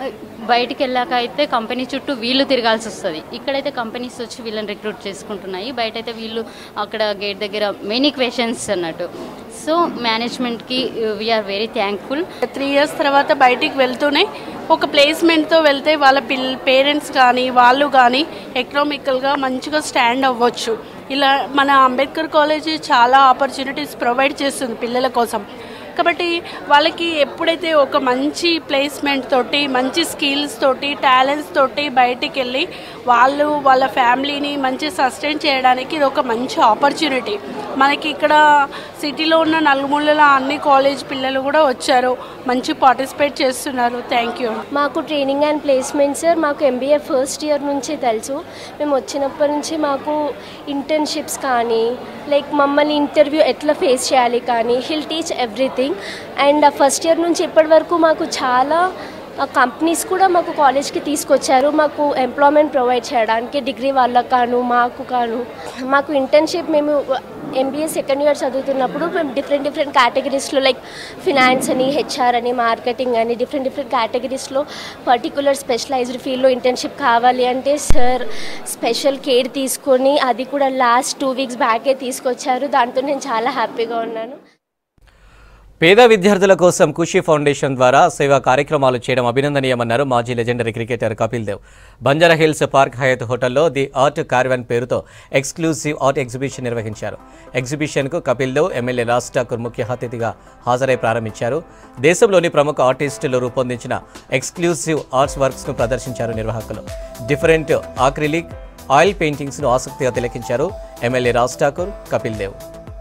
బయటికి వెళ్ళాక అయితే కంపెనీ చుట్టూ వీళ్ళు తిరగాల్సి వస్తుంది ఇక్కడైతే కంపెనీస్ వచ్చి వీళ్ళని రిక్రూట్ చేసుకుంటున్నాయి బయట అయితే వీళ్ళు అక్కడ గేట్ దగ్గర మెనీ క్వశ్చన్స్ అన్నట్టు సో మేనేజ్మెంట్కి we are very thankful three years తర్వాత బయటికి వెళ్తూనే ఒక ప్లేస్మెంట్తో వెళ్తే వాళ్ళ పిల్ పేరెంట్స్ కానీ వాళ్ళు కానీ ఎకనామికల్గా మంచిగా స్టాండ్ అవ్వచ్చు ఇలా మన అంబేద్కర్ కాలేజీ చాలా ఆపర్చునిటీస్ ప్రొవైడ్ చేస్తుంది పిల్లల కోసం కాబట్టి వాళ్ళకి ఎప్పుడైతే ఒక మంచి ప్లేస్మెంట్ తోటి మంచి స్కిల్స్ తోటి టాలెంట్స్ తోటి బయటికి వెళ్ళి వాళ్ళు వాళ్ళ ఫ్యామిలీని మంచి సస్టైన్ చేయడానికి ఇది ఒక మంచి ఆపర్చునిటీ మనకి ఇక్కడ సిటీలో ఉన్న నలుమూలల అన్ని కాలేజ్ పిల్లలు కూడా వచ్చారు మంచి పార్టిసిపేట్ చేస్తున్నారు థ్యాంక్ యూ మాకు ట్రైనింగ్ అండ్ ప్లేస్మెంట్ సార్ మాకు ఎంబీఏ ఫస్ట్ ఇయర్ నుంచి తెలుసు మేము వచ్చినప్పటి నుంచి మాకు ఇంటర్న్షిప్స్ కానీ లైక్ మమ్మల్ని ఇంటర్వ్యూ ఎట్లా ఫేస్ చేయాలి కానీ he'll teach everything and first year నుంచి ఇప్పటి వరకు మాకు చాలా కంపెనీస్ కూడా మాకు కాలేజ్కి తీసుకొచ్చారు మాకు ఎంప్లాయ్మెంట్ ప్రొవైడ్ చేయడానికి డిగ్రీ వాళ్ళకు కాను మాకు కాను మాకు ఇంటర్న్షిప్ మేము ఎంబీఏ సెకండ్ ఇయర్ చదువుతున్నప్పుడు మేము డిఫరెంట్ డిఫరెంట్ కేటగిరీస్లో లైక్ ఫినాన్స్ అని హెచ్ఆర్ అని మార్కెటింగ్ అని డిఫరెంట్ డిఫరెంట్ కేటగిరీస్లో పర్టికులర్ స్పెషలైజ్డ్ ఫీల్డ్లో ఇంటర్న్షిప్ కావాలి అంటే సార్ స్పెషల్ కేర్ తీసుకొని అది కూడా లాస్ట్ టూ వీక్స్ బ్యాకే తీసుకొచ్చారు దాంతో నేను చాలా హ్యాపీగా ఉన్నాను పేద విద్యార్థుల కోసం ఖుషి ఫౌండేషన్ ద్వారా సేవా కార్యక్రమాలు చేయడం అభినందనీయమన్నారు మాజీ legendary cricketer Kapil Dev Banjara Hills Park Hyatt హోటల్లో ది ఆర్ట్ కార్వన్ పేరుతో ఎక్స్క్లూసివ్ ఆర్ట్ ఎగ్జిబిషన్ నిర్వహించారు ఎగ్జిబిషన్కు కపిల్ దేవ్ ఎమ్మెల్యే రాజ్ ఠాకూర్ ముఖ్య అతిథిగా హాజరై ప్రారంభించారు దేశంలోని ప్రముఖ ఆర్టిస్టులు రూపొందించిన ఎక్స్క్లూసివ్ ఆర్ట్స్ వర్క్స్ను ప్రదర్శించారు నిర్వాహకులు డిఫరెంట్ ఆక్రిలిక్ ఆయిల్ పెయింటింగ్స్ను ఆసక్తిగా తిలకించారు ఎమ్మెల్యే రాజ్ ఠాకూర్ కపిల్ దేవ్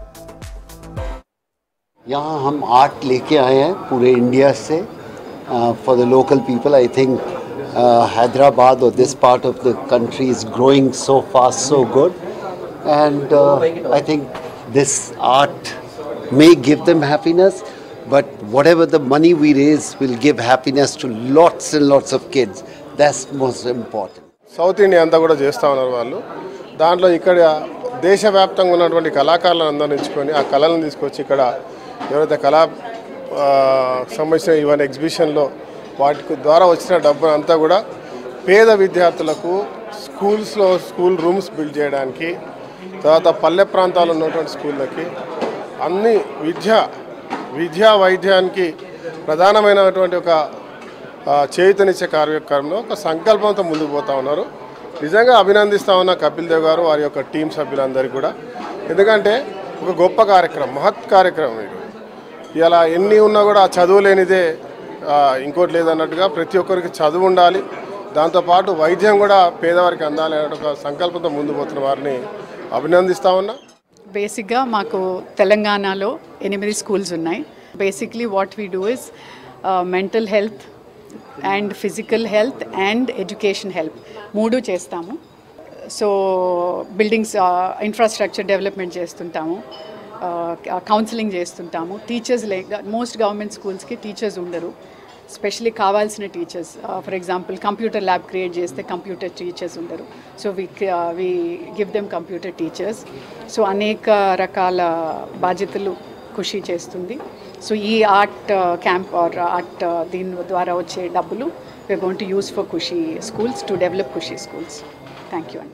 यहाँ हम आर्ट लेके आए हैं पूरे इंडिया से for the local people I think Hyderabad और this part of the country is growing so fast so good and I think this art may give them happiness but whatever the money we raise will give happiness to lots and lots of kids that's most important South India అంతా కూడా చేస్తూ ఉన్నారు వాళ్ళు దాంట్లో ఇక్కడ దేశవ్యాప్తంగా ఉన్నటువంటి కళాకారులను అందరించుకొని ఆ కళలను తీసుకొచ్చి ఇక్కడ ఎవరైతే కళా ఆ, సంబంధించిన ఇవన్నీ ఎగ్జిబిషన్లో వాటి ద్వారా వచ్చిన డబ్బు అంతా కూడా పేద విద్యార్థులకు స్కూల్స్లో స్కూల్ రూమ్స్ బిల్డ్ చేయడానికి తర్వాత పల్లె ప్రాంతాల్లో ఉన్నటువంటి స్కూళ్ళకి అన్ని విద్య విద్యా వైద్యానికి ప్రధానమైనటువంటి ఒక ఆ, చేయూతనిచ్చే కార్యక్రమంలో ఒక సంకల్పంతో ముందుకు పోతా ఉన్నారు నిజంగా అభినందిస్తా ఉన్న కపిల్ దేవ్ గారు వారి యొక్క టీం సభ్యులందరికీ కూడా ఎందుకంటే ఒక గొప్ప కార్యక్రమం మహత్ కార్యక్రమం ఇది ఇలా ఎన్ని ఉన్నా కూడా ఆ చదువు లేనిదే ఆ, ఇంకోటి లేదన్నట్టుగా ప్రతి ఒక్కరికి చదువు ఉండాలి దాంతోపాటు వైద్యం కూడా పేదవారికి అందాలి అనే ఒక సంకల్పంతో ముందు పోతున్న వారిని అభినందిస్తా ఉన్నా బేసిక్గా మాకు తెలంగాణలో ఎనిమిది స్కూల్స్ ఉన్నాయి basically what we do is mental health and physical health and education help మూడు చేస్తాము సో బిల్డింగ్స్ ఇన్ఫ్రాస్ట్రక్చర్ డెవలప్మెంట్ చేస్తుంటాము కౌన్సిలింగ్ చేస్తుంటాము టీచర్స్ లే మోస్ట్ గవర్నమెంట్ స్కూల్స్కి టీచర్స్ ఉండరు స్పెషలీ కావాల్సిన teachers for example computer lab create చేస్తే కంప్యూటర్ టీచర్స్ ఉండరు so we we give them computer teachers so అనేక రకాల బాధ్యతలు ఖుషి చేస్తుంది సో ఈ ఆర్ట్ క్యాంప్ ఆర్ ఆర్ట్ దీని ద్వారా వచ్చే డబ్బులు we are going to use for Khushi schools to develop Khushi schools thank you అండి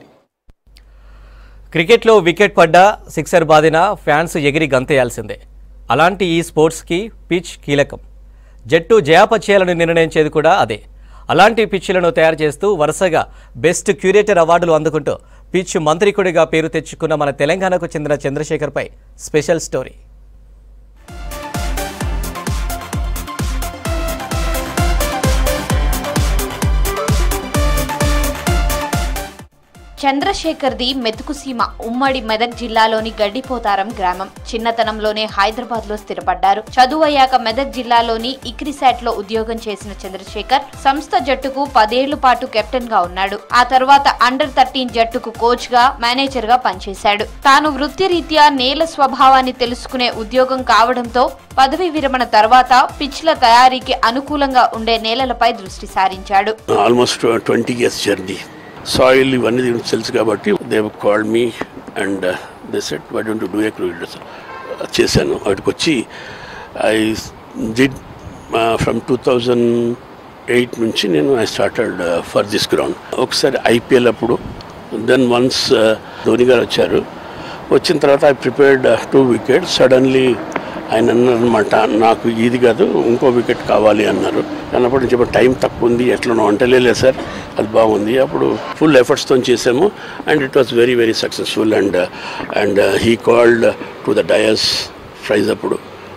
క్రికెట్లో వికెట్ పడ్డా సిక్సర్ బాదిన ఫ్యాన్స్ ఎగిరి గంతేయాల్సిందే అలాంటి ఈ స్పోర్ట్స్కి పిచ్ కీలకం జట్టు జయాపచయాలను నిర్ణయించేది కూడా అదే అలాంటి పిచ్లను తయారు చేస్తూ వరుసగా బెస్ట్ క్యూరేటర్ అవార్డులు అందుకుంటూ పిచ్ మంత్రికుడిగా పేరు తెచ్చుకున్న మన తెలంగాణకు చెందిన చంద్రశేఖర్పై స్పెషల్ స్టోరీ చంద్రశేఖర్ది మెతుకుసీమ ఉమ్మడి మెదక్ జిల్లాలోని గడ్డిపోతారం గ్రామం చిన్నతనంలోనే హైదరాబాద్ లో స్థిరపడ్డారు చదువు అయ్యాక మెదక్ జిల్లాలోని ఇక్రిసాట్ లో ఉద్యోగం చేసిన చంద్రశేఖర్ సంస్థ జట్టుకు పదేళ్ల పాటు కెప్టెన్ గా ఉన్నాడు ఆ తర్వాత అండర్ థర్టీన్ జట్టుకు కోచ్ గా మేనేజర్ గా పనిచేశాడు తాను వృత్తిరీత్యా నేల స్వభావాన్ని తెలుసుకునే ఉద్యోగం కావడంతో పదవి విరమణ తర్వాత పిచ్ల తయారీకి అనుకూలంగా ఉండే నేలలపై దృష్టి సారించాడు almost twenty years journey soil ఇవన్నీ దీనికి తెలుసు కాబట్టి they called me and they said why don't do a crude చేశాను వాటికి వచ్చి I did from two thousand eight నుంచి నేను I started for this ground ఒకసారి ఐపీఎల్ అప్పుడు దెన్ వన్స్ ధోని గారు వచ్చారు వచ్చిన తర్వాత I prepared two wicket suddenly ఆయన అన్నారనమాట నాకు ఇది కాదు ఇంకో వికెట్ కావాలి అన్నారు అన్నప్పటి నుంచి ఇప్పుడు టైం తక్కువ ఉంది ఎట్లనో అంటే లేదు సార్ అది బాగుంది అప్పుడు ఫుల్ ఎఫర్ట్స్తో చేసాము and it was very very successful and and he called to the dais prize అప్పుడు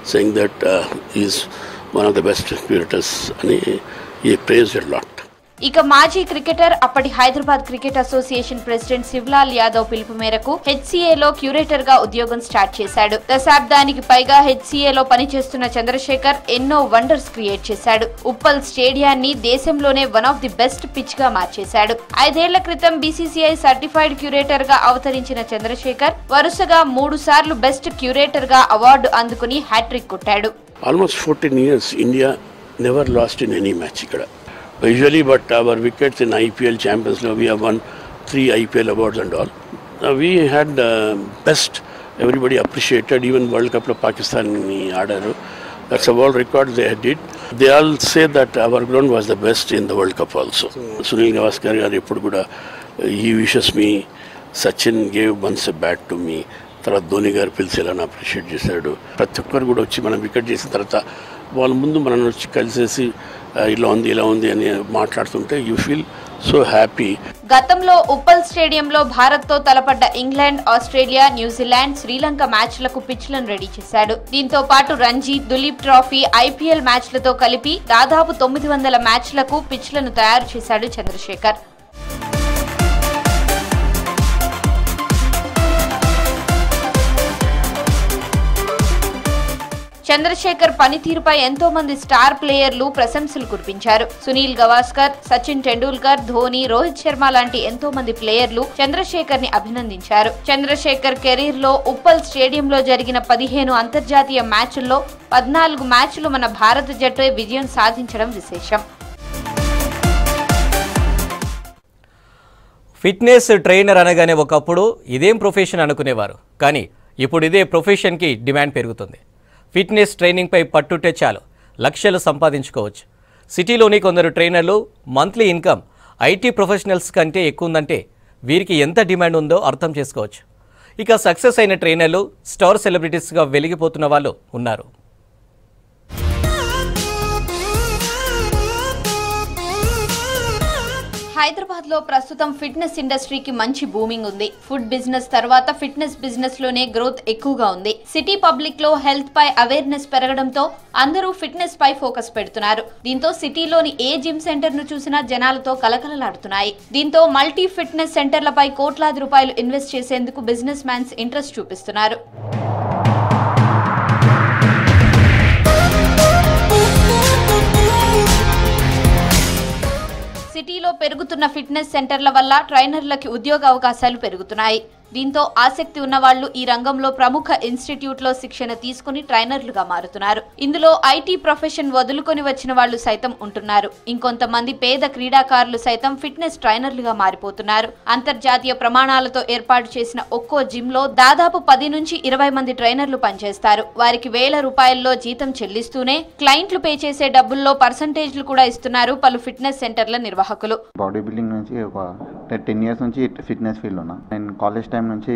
saying that uh, he's one of the best curators and he, he praised it a lot. ఇక మాజీ cricketer అప్పటి Hyderabad cricket association president Shivlal Yadav పిలుపు మేరకు హెచ్సీఏలో curator గా ఉద్యోగం start చేశాడు దశాబ్దానికి పైగా హెచ్సీఏలో పనిచేస్తున్న చంద్రశేఖర్ ఎన్నో వండర్స్ క్రియేట్ చేశాడు ఉప్పల్ స్టేడియాన్ని దేశంలోనే one of the best pitch గా మార్చేశాడు ఐదేళ్ల క్రితం బీసీసీఐ సర్టిఫైడ్ క్యూరేటర్ గా అవతరించిన చంద్రశేఖర్ వరుసగా మూడు సార్లు బెస్ట్ క్యూరేటర్ గా అవార్డు అందుకుని హ్యాట్రిక్ కొట్టాడు Almost 14 years, India never lost in any match. ఇక్కడ. Usually, but our wickets in IPL Champions League, we have won three IPL awards and all. Uh, we had uh, best, everybody appreciated, even World Cup లో పాకిస్తాన్ ఆడారు that's a world record they did. They all say that our ground was the best in the World Cup also. Sunil Gavaskar garu ఎప్పుడు కూడా ఈ wishes me Sachin gave once a bat to me తర్వాత ధోని గారు పిలిచి ఎలా appreciate చేశాడు ప్రతి ఒక్కరు కూడా వచ్చి మనం వికెట్ చేసిన తర్వాత వాళ్ళ ముందు మనం వచ్చి కలిసేసి "ఆ, ఇలా ఉంది ఇలా ఉంది అని మాట్లాడుతుంటే యూ ఫీల్ సో హ్యాపీ గతంలో ఉప్పల్ స్టేడియంలో భారత్ తో తలపడ్డ ఇంగ్లాండ్ ఆస్ట్రేలియా న్యూజిలాండ్ శ్రీలంక మ్యాచ్లకు పిచ్లను రెడీ చేశాడు దీంతో పాటు రంజీ దులీప్ ట్రోఫీ ఐపీఎల్ మ్యాచ్లతో కలిపి దాదాపు తొమ్మిది వందల మ్యాచ్లకు పిచ్లను తయారు చేశాడు చంద్రశేఖర్ చంద్రశేఖర్ పనితీరుపై ఎంతో మంది స్టార్ ప్లేయర్లు ప్రశంసలు కురిపించారు సునీల్ గవాస్కర్ సచిన్ టెండూల్కర్ ధోని రోహిత్ శర్మ లాంటి ఎంతో మంది ప్లేయర్లు చంద్రశేఖర్ ని అభినందించారు చంద్రశేఖర్ కెరీర్ లో ఉప్పల్ స్టేడియంలో జరిగిన పదిహేను అంతర్జాతీయ మ్యాచ్ల్లో పద్నాలుగు మ్యాచ్లు మన భారత జట్టు విజయం సాధించడం విశేషం ఫిట్నెస్ ట్రైనర్ అనగానే ఒకప్పుడు ఇదేం ప్రొఫెషన్ అనుకునేవారు కానీ ఇప్పుడు ఇదే ప్రొఫెషన్కి డిమాండ్ పెరుగుతుంది ఫిట్నెస్ ట్రైనింగ్పై పట్టుంటే చాలు లక్షలు సంపాదించుకోవచ్చు సిటీలోని కొందరు ట్రైనర్లు మంత్లీ ఇన్కమ్ ఐటీ ప్రొఫెషనల్స్ కంటే ఎక్కువ ఉందంటే వీరికి ఎంత డిమాండ్ ఉందో అర్థం చేసుకోవచ్చు ఇక సక్సెస్ అయిన ట్రైనర్లు స్టార్ సెలబ్రిటీస్గా వెలిగిపోతున్న వాళ్ళు ఉన్నారు హైదరాబాద్ లో ప్రస్తుతం ఫిట్నెస్ ఇండస్ట్రీకి మంచి బూమింగ్ ఉంది ఫుడ్ బిజినెస్ తర్వాత ఫిట్నెస్ బిజినెస్ లోనే గ్రోత్ ఎక్కువగా ఉంది సిటీ పబ్లిక్ లో హెల్త్ పై అవేర్నెస్ పెరగడంతో అందరూ ఫిట్నెస్ పై ఫోకస్ పెడుతున్నారు దీంతో సిటీలోని ఏ జిమ్ సెంటర్ ను చూసినా జనాలతో కలకలలాడుతున్నాయి దీంతో మల్టీ ఫిట్నెస్ సెంటర్లపై కోట్లాది రూపాయలు ఇన్వెస్ట్ చేసేందుకు బిజినెస్ మ్యాన్స్ ఇంట్రెస్ట్ చూపిస్తున్నారు సిటీలో పెరుగుతున్న ఫిట్నెస్ సెంటర్ల వల్ల ట్రైనర్లకి ఉద్యోగ అవకాశాలు పెరుగుతున్నాయి దీంతో ఆసక్తి ఉన్న వాళ్ళు ఈ రంగంలో ప్రముఖ ఇన్స్టిట్యూట్ లో శిక్షణ తీసుకుని ట్రైనర్లుగా మారుతున్నారు ఇందులో ఐటీ ప్రొఫెషన్ వదులుకొని వచ్చిన వాళ్ళు సైతం ఉంటున్నారు ఇంకొంతమంది పేద క్రీడాకారులు సైతం ఫిట్నెస్ ట్రైనర్లుగా మారిపోతున్నారు అంతర్జాతీయ ప్రమాణాలతో ఏర్పాటు చేసిన ఒక్కో జిమ్ లో దాదాపు పది నుంచి ఇరవై మంది ట్రైనర్లు పనిచేస్తారు వారికి వేల రూపాయల్లో జీతం చెల్లిస్తూనే క్లయింట్లు పే చేసే డబ్బుల్లో పర్సంటేజ్లు కూడా ఇస్తున్నారు పలు ఫిట్నెస్ సెంటర్ల నిర్వాహకులు బాడీ బిల్డింగ్ నుంచి ఒక టెన్ ఇయర్స్ నుంచి ఫిట్నెస్ ఫీల్డ్ ఉన్నా నేను కాలేజ్ టైం నుంచి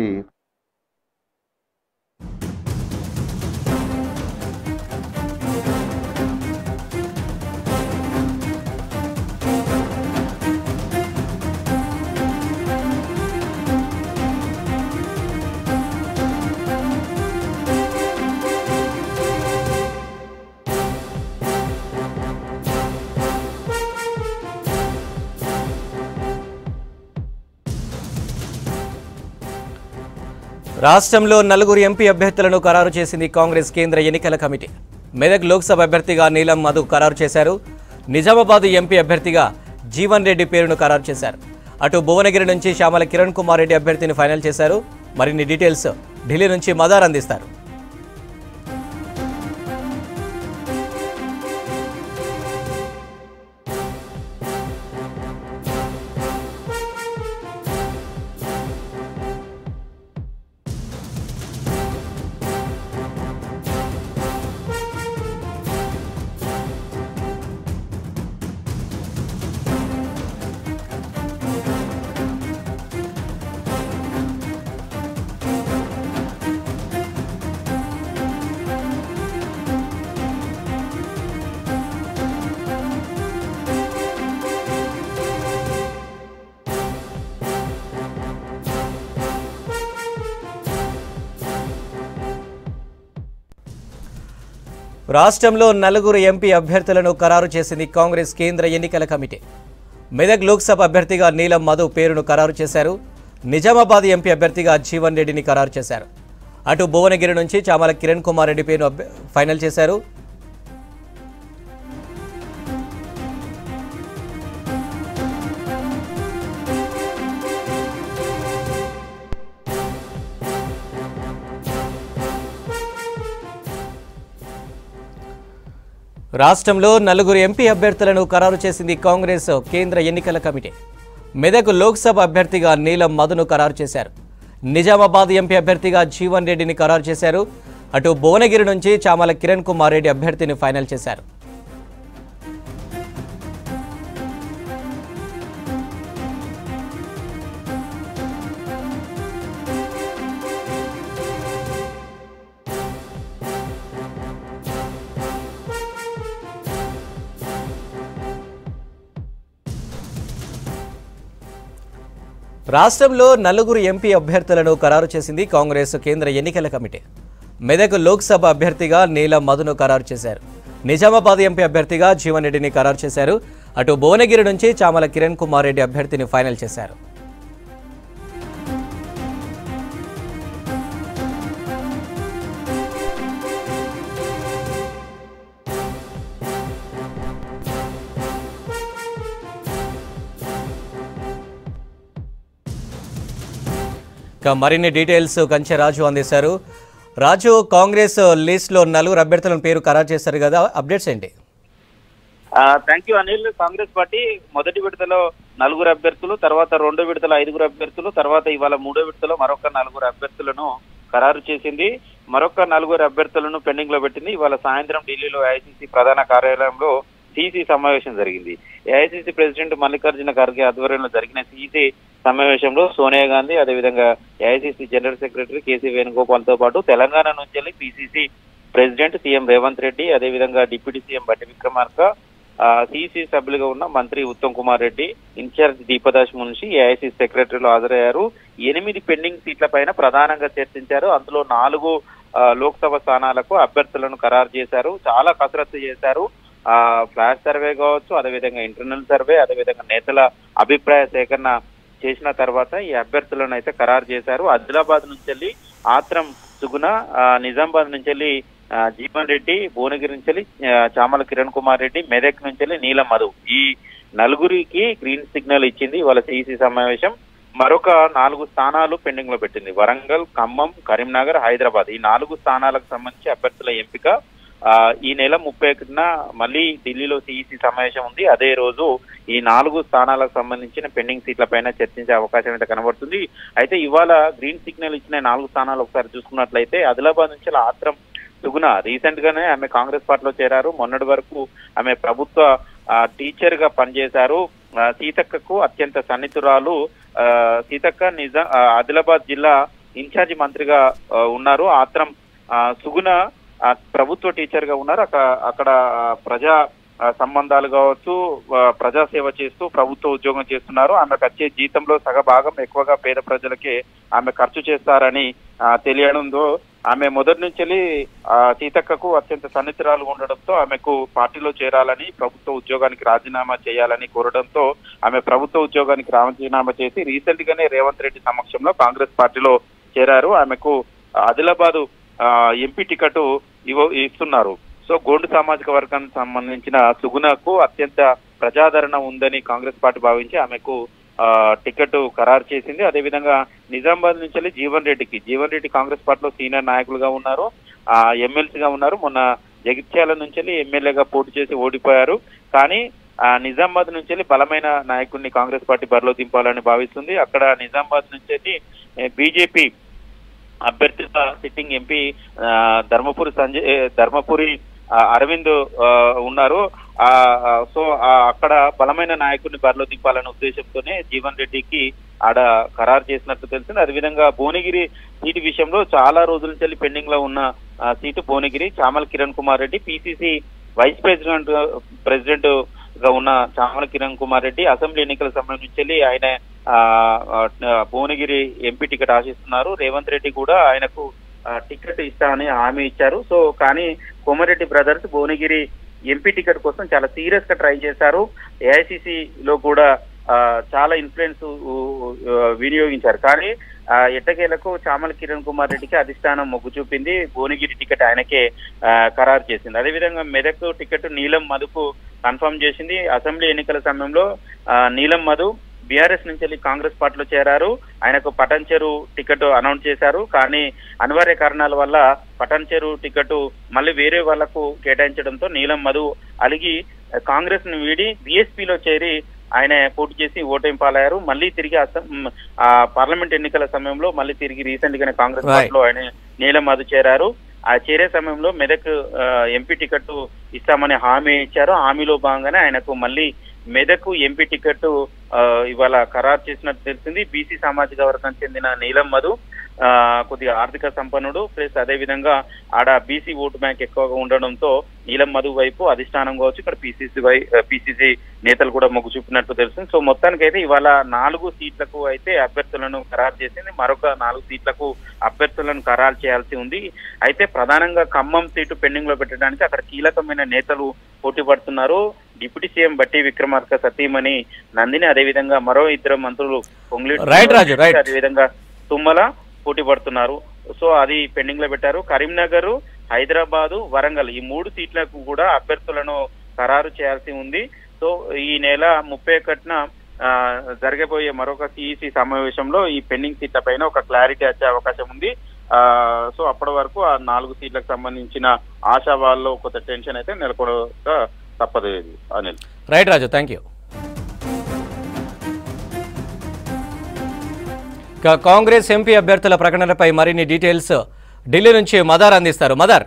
రాష్ట్రంలో నలుగురు ఎంపీ అభ్యర్థులను ఖరారు చేసింది కాంగ్రెస్ కేంద్ర ఎన్నికల కమిటీ మెదక్ లోక్సభ అభ్యర్థిగా నీలం మధు ఖరారు చేశారు నిజామాబాద్ ఎంపీ అభ్యర్థిగా జీవన్ రెడ్డి పేరును ఖరారు చేశారు అటు భువనగిరి నుంచి శ్యామల కిరణ్ కుమార్ రెడ్డి అభ్యర్థిని ఫైనల్ చేశారు మరిన్ని డీటెయిల్స్ ఢిల్లీ నుంచి మదార్ అందిస్తారు రాష్ట్రంలో నలుగురు ఎంపీ అభ్యర్థులను ఖరారు చేసింది కాంగ్రెస్ కేంద్ర ఎన్నికల కమిటీ మెదక్ లోక్సభ అభ్యర్థిగా నీలం మధు పేరును ఖరారు చేశారు నిజామాబాద్ ఎంపీ అభ్యర్థిగా జీవన్ రెడ్డిని ఖరారు చేశారు అటు భువనగిరి నుంచి చామల కిరణ్ కుమార్ రెడ్డి పేరును అభ్య- ఫైనల్ చేశారు రాష్ట్రంలో నలుగురు ఎంపీ అభ్యర్థులను ఖరారు చేసింది కాంగ్రెస్ కేంద్ర ఎన్నికల కమిటీ మెదక్ లోక్సభ అభ్యర్థిగా నీలం మధును ఖరారు చేశారు నిజామాబాద్ ఎంపీ అభ్యర్థిగా జీవన్ రెడ్డిని ఖరారు చేశారు అటు భువనగిరి నుంచి చామల కిరణ్ కుమార్ రెడ్డి అభ్యర్థిని ఫైనల్ చేశారు రాష్ట్రంలో నలుగురు ఎంపీ అభ్యర్థులను ఖరారు చేసింది కాంగ్రెస్ కేంద్ర ఎన్నికల కమిటీ మెదక్ లోక్సభ అభ్యర్థిగా నీలం మధును ఖరారు చేశారు నిజామాబాద్ ఎంపీ అభ్యర్థిగా జీవన్ రెడ్డిని ఖరారు చేశారు అటు భువనగిరి నుంచి చామల కిరణ్ కుమార్ రెడ్డి అభ్యర్థిని ఫైనల్ చేశారు ఇక మరిన్ని డీటెయిల్స్ కంచె రాజు అందిస్తారు రాజు కాంగ్రెస్ లిస్ట్లో నలుగురు అభ్యర్థులను పేరు ఖరారు చేశారు కదా అప్డేట్స్ ఏంటి thank you Anil Congress party మొదటి విడతలో నలుగురు అభ్యర్థులు తర్వాత రెండో విడతలో ఐదుగురు అభ్యర్థులు తర్వాత ఇవాళ మూడో విడతలో మరొక నలుగురు అభ్యర్థులను ఖరారు చేసింది మరొక నలుగురు అభ్యర్థులను పెండింగ్ లో పెట్టింది ఇవాళ సాయంత్రం ఢిల్లీలో ఐసీసీ ప్రధాన కార్యాలయంలో సిసి సమావేశం జరిగింది ఏఐసిసి ప్రెసిడెంట్ మల్లికార్జున ఖర్గే ఆధ్వర్యంలో జరిగిన సిసి సమావేశంలో సోనియా గాంధీ అదేవిధంగా AICC general secretary KC Venugopal తో పాటు తెలంగాణ నుంచి వెళ్ళి PCC president CM Revanth Reddy అదేవిధంగా deputy CM Bhatti Vikramarka CC సభ్యులుగా ఉన్న మంత్రి ఉత్తమ్ కుమార్ రెడ్డి ఇన్ఛార్జ్ దీపదాస్ మున్షి ఏఐసిసి సెక్రటరీలు హాజరయ్యారు ఎనిమిది పెండింగ్ సీట్ల పైన ప్రధానంగా చర్చించారు అందులో నాలుగు ఆ, లోక్సభ స్థానాలకు అభ్యర్థులను ఖరారు చేశారు చాలా కసరత్తు చేశారు ఆ ఫ్లాష్ సర్వే కావచ్చు అదేవిధంగా ఇంటర్నల్ సర్వే అదేవిధంగా నేతల అభిప్రాయ సేకరణ చేసిన తర్వాత ఈ అభ్యర్థులను అయితే ఖరారు చేశారు ఆదిలాబాద్ నుంచి వెళ్ళి ఆత్రం సుగుణ ఆ, నిజామాబాద్ నుంచి వెళ్ళి ఆ, జీవన్ రెడ్డి భువనగిరి నుంచి వెళ్ళి ఆ, చామల కిరణ్ కుమార్ రెడ్డి మెదక్ నుంచి వెళ్ళి నీలం మధు ఈ నలుగురికి గ్రీన్ సిగ్నల్ ఇచ్చింది వాళ్ళ సిఇసి సమావేశం మరొక నాలుగు స్థానాలు పెండింగ్ లో పెట్టింది వరంగల్ ఖమ్మం కరీంనగర్ హైదరాబాద్ ఈ నాలుగు స్థానాలకు సంబంధించి అభ్యర్థుల ఎంపిక ఆ, ఈ నెల ముప్పై ఒకటిన మళ్ళీ ఢిల్లీలో సిఇసి సమావేశం ఉంది అదే రోజు ఈ నాలుగు స్థానాలకు సంబంధించిన పెండింగ్ సీట్ల పైన చర్చించే అవకాశం అయితే కనబడుతుంది అయితే ఇవాళ గ్రీన్ సిగ్నల్ ఇచ్చిన ఈ నాలుగు స్థానాలు ఒకసారి చూసుకున్నట్లయితే ఆదిలాబాద్ నుంచి ఆత్రం సుగుణ రీసెంట్ గానే ఆమె కాంగ్రెస్ పార్టీలో చేరారు మొన్నటి వరకు ఆమె ప్రభుత్వ ఆ, టీచర్ గా పనిచేశారు ఆ, సీతక్కకు అత్యంత సన్నిహితురాలు ఆ, సీతక్క నిజా ఆ, ఆదిలాబాద్ జిల్లా ఇన్ఛార్జి మంత్రిగా ఆ, ఉన్నారు ఆత్రం ఆ, సుగుణ ఆ, ప్రభుత్వ టీచర్ గా ఉన్నారు అక్కడ అక్కడ ఆ, ప్రజా ఆ, సంబంధాలు కావచ్చు ఆ, ప్రజాసేవ చేస్తూ ప్రభుత్వ ఉద్యోగం చేస్తున్నారు ఆమెకు వచ్చే జీతంలో సగ భాగం ఎక్కువగా పేద ప్రజలకే ఆమె ఖర్చు చేస్తారని ఆ, తెలియడంతో ఆమె మొదటి నుంచి సీతక్కకు అత్యంత సన్నిహితురాలు ఉండడంతో ఆమెకు పార్టీలో చేరాలని ప్రభుత్వ ఉద్యోగానికి రాజీనామా చేయాలని కోరడంతో ఆమె ప్రభుత్వ ఉద్యోగానికి రాజీనామా చేసి రీసెంట్ గానే రేవంత్ రెడ్డి సమక్షంలో కాంగ్రెస్ పార్టీలో చేరారు ఆమెకు ఆదిలాబాదు ఆ, ఎంపీ టికెట్ ఇవ్వ ఇస్తున్నారు సో గోండు సామాజిక వర్గానికి సంబంధించిన సుగుణకు అత్యంత ప్రజాదరణ ఉందని కాంగ్రెస్ పార్టీ భావించి ఆమెకు ఆ, టికెట్ ఖరారు చేసింది అదేవిధంగా నిజామాబాద్ నుంచి వెళ్ళి జీవన్ రెడ్డికి జీవన్ రెడ్డి కాంగ్రెస్ పార్టీలో సీనియర్ నాయకులుగా ఉన్నారు ఆ ఎమ్మెల్సీగా ఉన్నారు మొన్న జగిత్యాల నుంచి వెళ్ళి ఎమ్మెల్యేగా పోటీ చేసి ఓడిపోయారు కానీ ఆ నిజామాబాద్ నుంచి వెళ్ళి బలమైన నాయకుడిని కాంగ్రెస్ పార్టీ బరిలో దింపాలని భావిస్తుంది అక్కడ నిజామాబాద్ నుంచి వెళ్ళి బీజేపీ అభ్యర్థిగా సిట్టింగ్ ఎంపీ ఆ, ధర్మపురి సంజయ్ ఏ, ధర్మపురి ఆ, అరవింద్ ఆ, ఉన్నారు ఆ ఆ, సో ఆ, అక్కడ బలమైన నాయకుడిని బరిలో దింపాలనే ఉద్దేశంతోనే జీవన్ రెడ్డికి ఆడ ఖరారు చేసినట్టు తెలిసింది అదేవిధంగా భువనగిరి సీటు విషయంలో చాలా రోజుల నుంచి పెండింగ్ లో ఉన్న ఆ, seat Bhuvanagiri Chamala Kiran Kumar Reddy PCC vice president president గా ఉన్న చామల కిరణ్ కుమార్ రెడ్డి అసెంబ్లీ ఎన్నికల సమయం నుంచి వెళ్ళి ఆయన ఆ, ఆ, భువనగిరి ఎంపీ టికెట్ ఆశిస్తున్నారు రేవంత్ రెడ్డి కూడా ఆయనకు ఆ, టికెట్ ఇస్తామని హామీ ఇచ్చారు సో కానీ Komatireddy brothers Bhuvanagiri MP ticket కోసం చాలా సీరియస్ గా ట్రై చేశారు ఏఐసిసి లో కూడా ఆ, చాలా ఇన్ఫ్లుయెన్స్ వినియోగించారు కానీ ఆ, ఎట్టకేలకు చామల కిరణ్ కుమార్ రెడ్డికి అధిష్టానం మొగ్గు చూపింది భువనగిరి టికెట్ ఆయనకే ఆ, ఖరారు చేసింది అదేవిధంగా మెదక్ టికెట్ నీలం మధుకు కన్ఫర్మ్ చేసింది అసెంబ్లీ ఎన్నికల సమయంలో ఆ, నీలం మధు బీఆర్ఎస్ నుంచి వెళ్ళి కాంగ్రెస్ పార్టీలో చేరారు ఆయనకు పటన్ చెరు టికెట్ అనౌన్స్ చేశారు కానీ అనివార్య కారణాల వల్ల పటన్ చెరు టికెట్ మళ్ళీ వేరే వాళ్లకు కేటాయించడంతో నీలం మధు అలిగి కాంగ్రెస్ ను వీడి బీఎస్పీలో చేరి ఆయన పోటీ చేసి ఓటమి పాలయ్యారు మళ్ళీ తిరిగి అసం- మ్, ఆ పార్లమెంట్ ఎన్నికల సమయంలో మళ్ళీ తిరిగి రీసెంట్ గానే కాంగ్రెస్ Right. పార్టీలో ఆయన నీలం మధు చేరారు ఆ చేరే సమయంలో మెదక్ ఆ, ఎంపీ టికెట్ ఇస్తామని హామీ ఇచ్చారు హామీలో భాగంగానే ఆయనకు మళ్ళీ మెదక్ ఎంపీ టికెట్ ఆ, ఇవాళ ఖరారు చేసినట్టు తెలిసింది బీసీ సామాజిక వర్గానికి చెందిన నీలం మధు ఆ, కొద్దిగా ఆర్థిక సంపన్నుడు ప్లస్ అదే విధంగా ఆడ బీసీ ఓటు బ్యాంక్ ఎక్కువగా ఉండడంతో నీలం మధు వైపు అధిష్టానం కావచ్చు ఇక్కడ పీసీసీ వై పీసీసీ నేతలు కూడా మొగ్గు చూపినట్టు తెలుస్తుంది సో మొత్తానికైతే ఇవాళ నాలుగు సీట్లకు అయితే అభ్యర్థులను ఖరారు చేసింది మరొక నాలుగు సీట్లకు అభ్యర్థులను ఖరారు చేయాల్సి ఉంది అయితే ప్రధానంగా ఖమ్మం సీటు పెండింగ్ లో పెట్టడానికి అక్కడ కీలకమైన నేతలు పోటీ పడుతున్నారు డిప్యూటీ సీఎం బట్టి విక్రమార్క సతీమణి నందిని అదేవిధంగా మరో ఇద్దరు మంత్రులు పొంగులేటి Right, రాజు, right. అదేవిధంగా తుమ్మల పోటీ పడుతున్నారు సో అది పెండింగ్ లో పెట్టారు కరీంనగర్ హైదరాబాదు వరంగల్ ఈ మూడు సీట్లకు కూడా అభ్యర్థులను ఖరారు చేయాల్సి ఉంది సో ఈ నెల ముప్పై ఒకటిన ఆ, జరగబోయే మరొక సిఈసి సమావేశంలో ఈ పెండింగ్ సీట్ల పైన ఒక క్లారిటీ వచ్చే అవకాశం ఉంది ఆ, సో అప్పటి వరకు ఆ నాలుగు సీట్లకు సంబంధించిన ఆశావాల్లో కొంత టెన్షన్ అయితే నెలకొనక తప్పదు ఇది, Anil right Raju thank you ఇక కాంగ్రెస్ ఎంపీ అభ్యర్థుల ప్రకటనపై మరిన్ని డీటెయిల్స్ ఢిల్లీ నుంచి మదార్ అందిస్తారు మదార్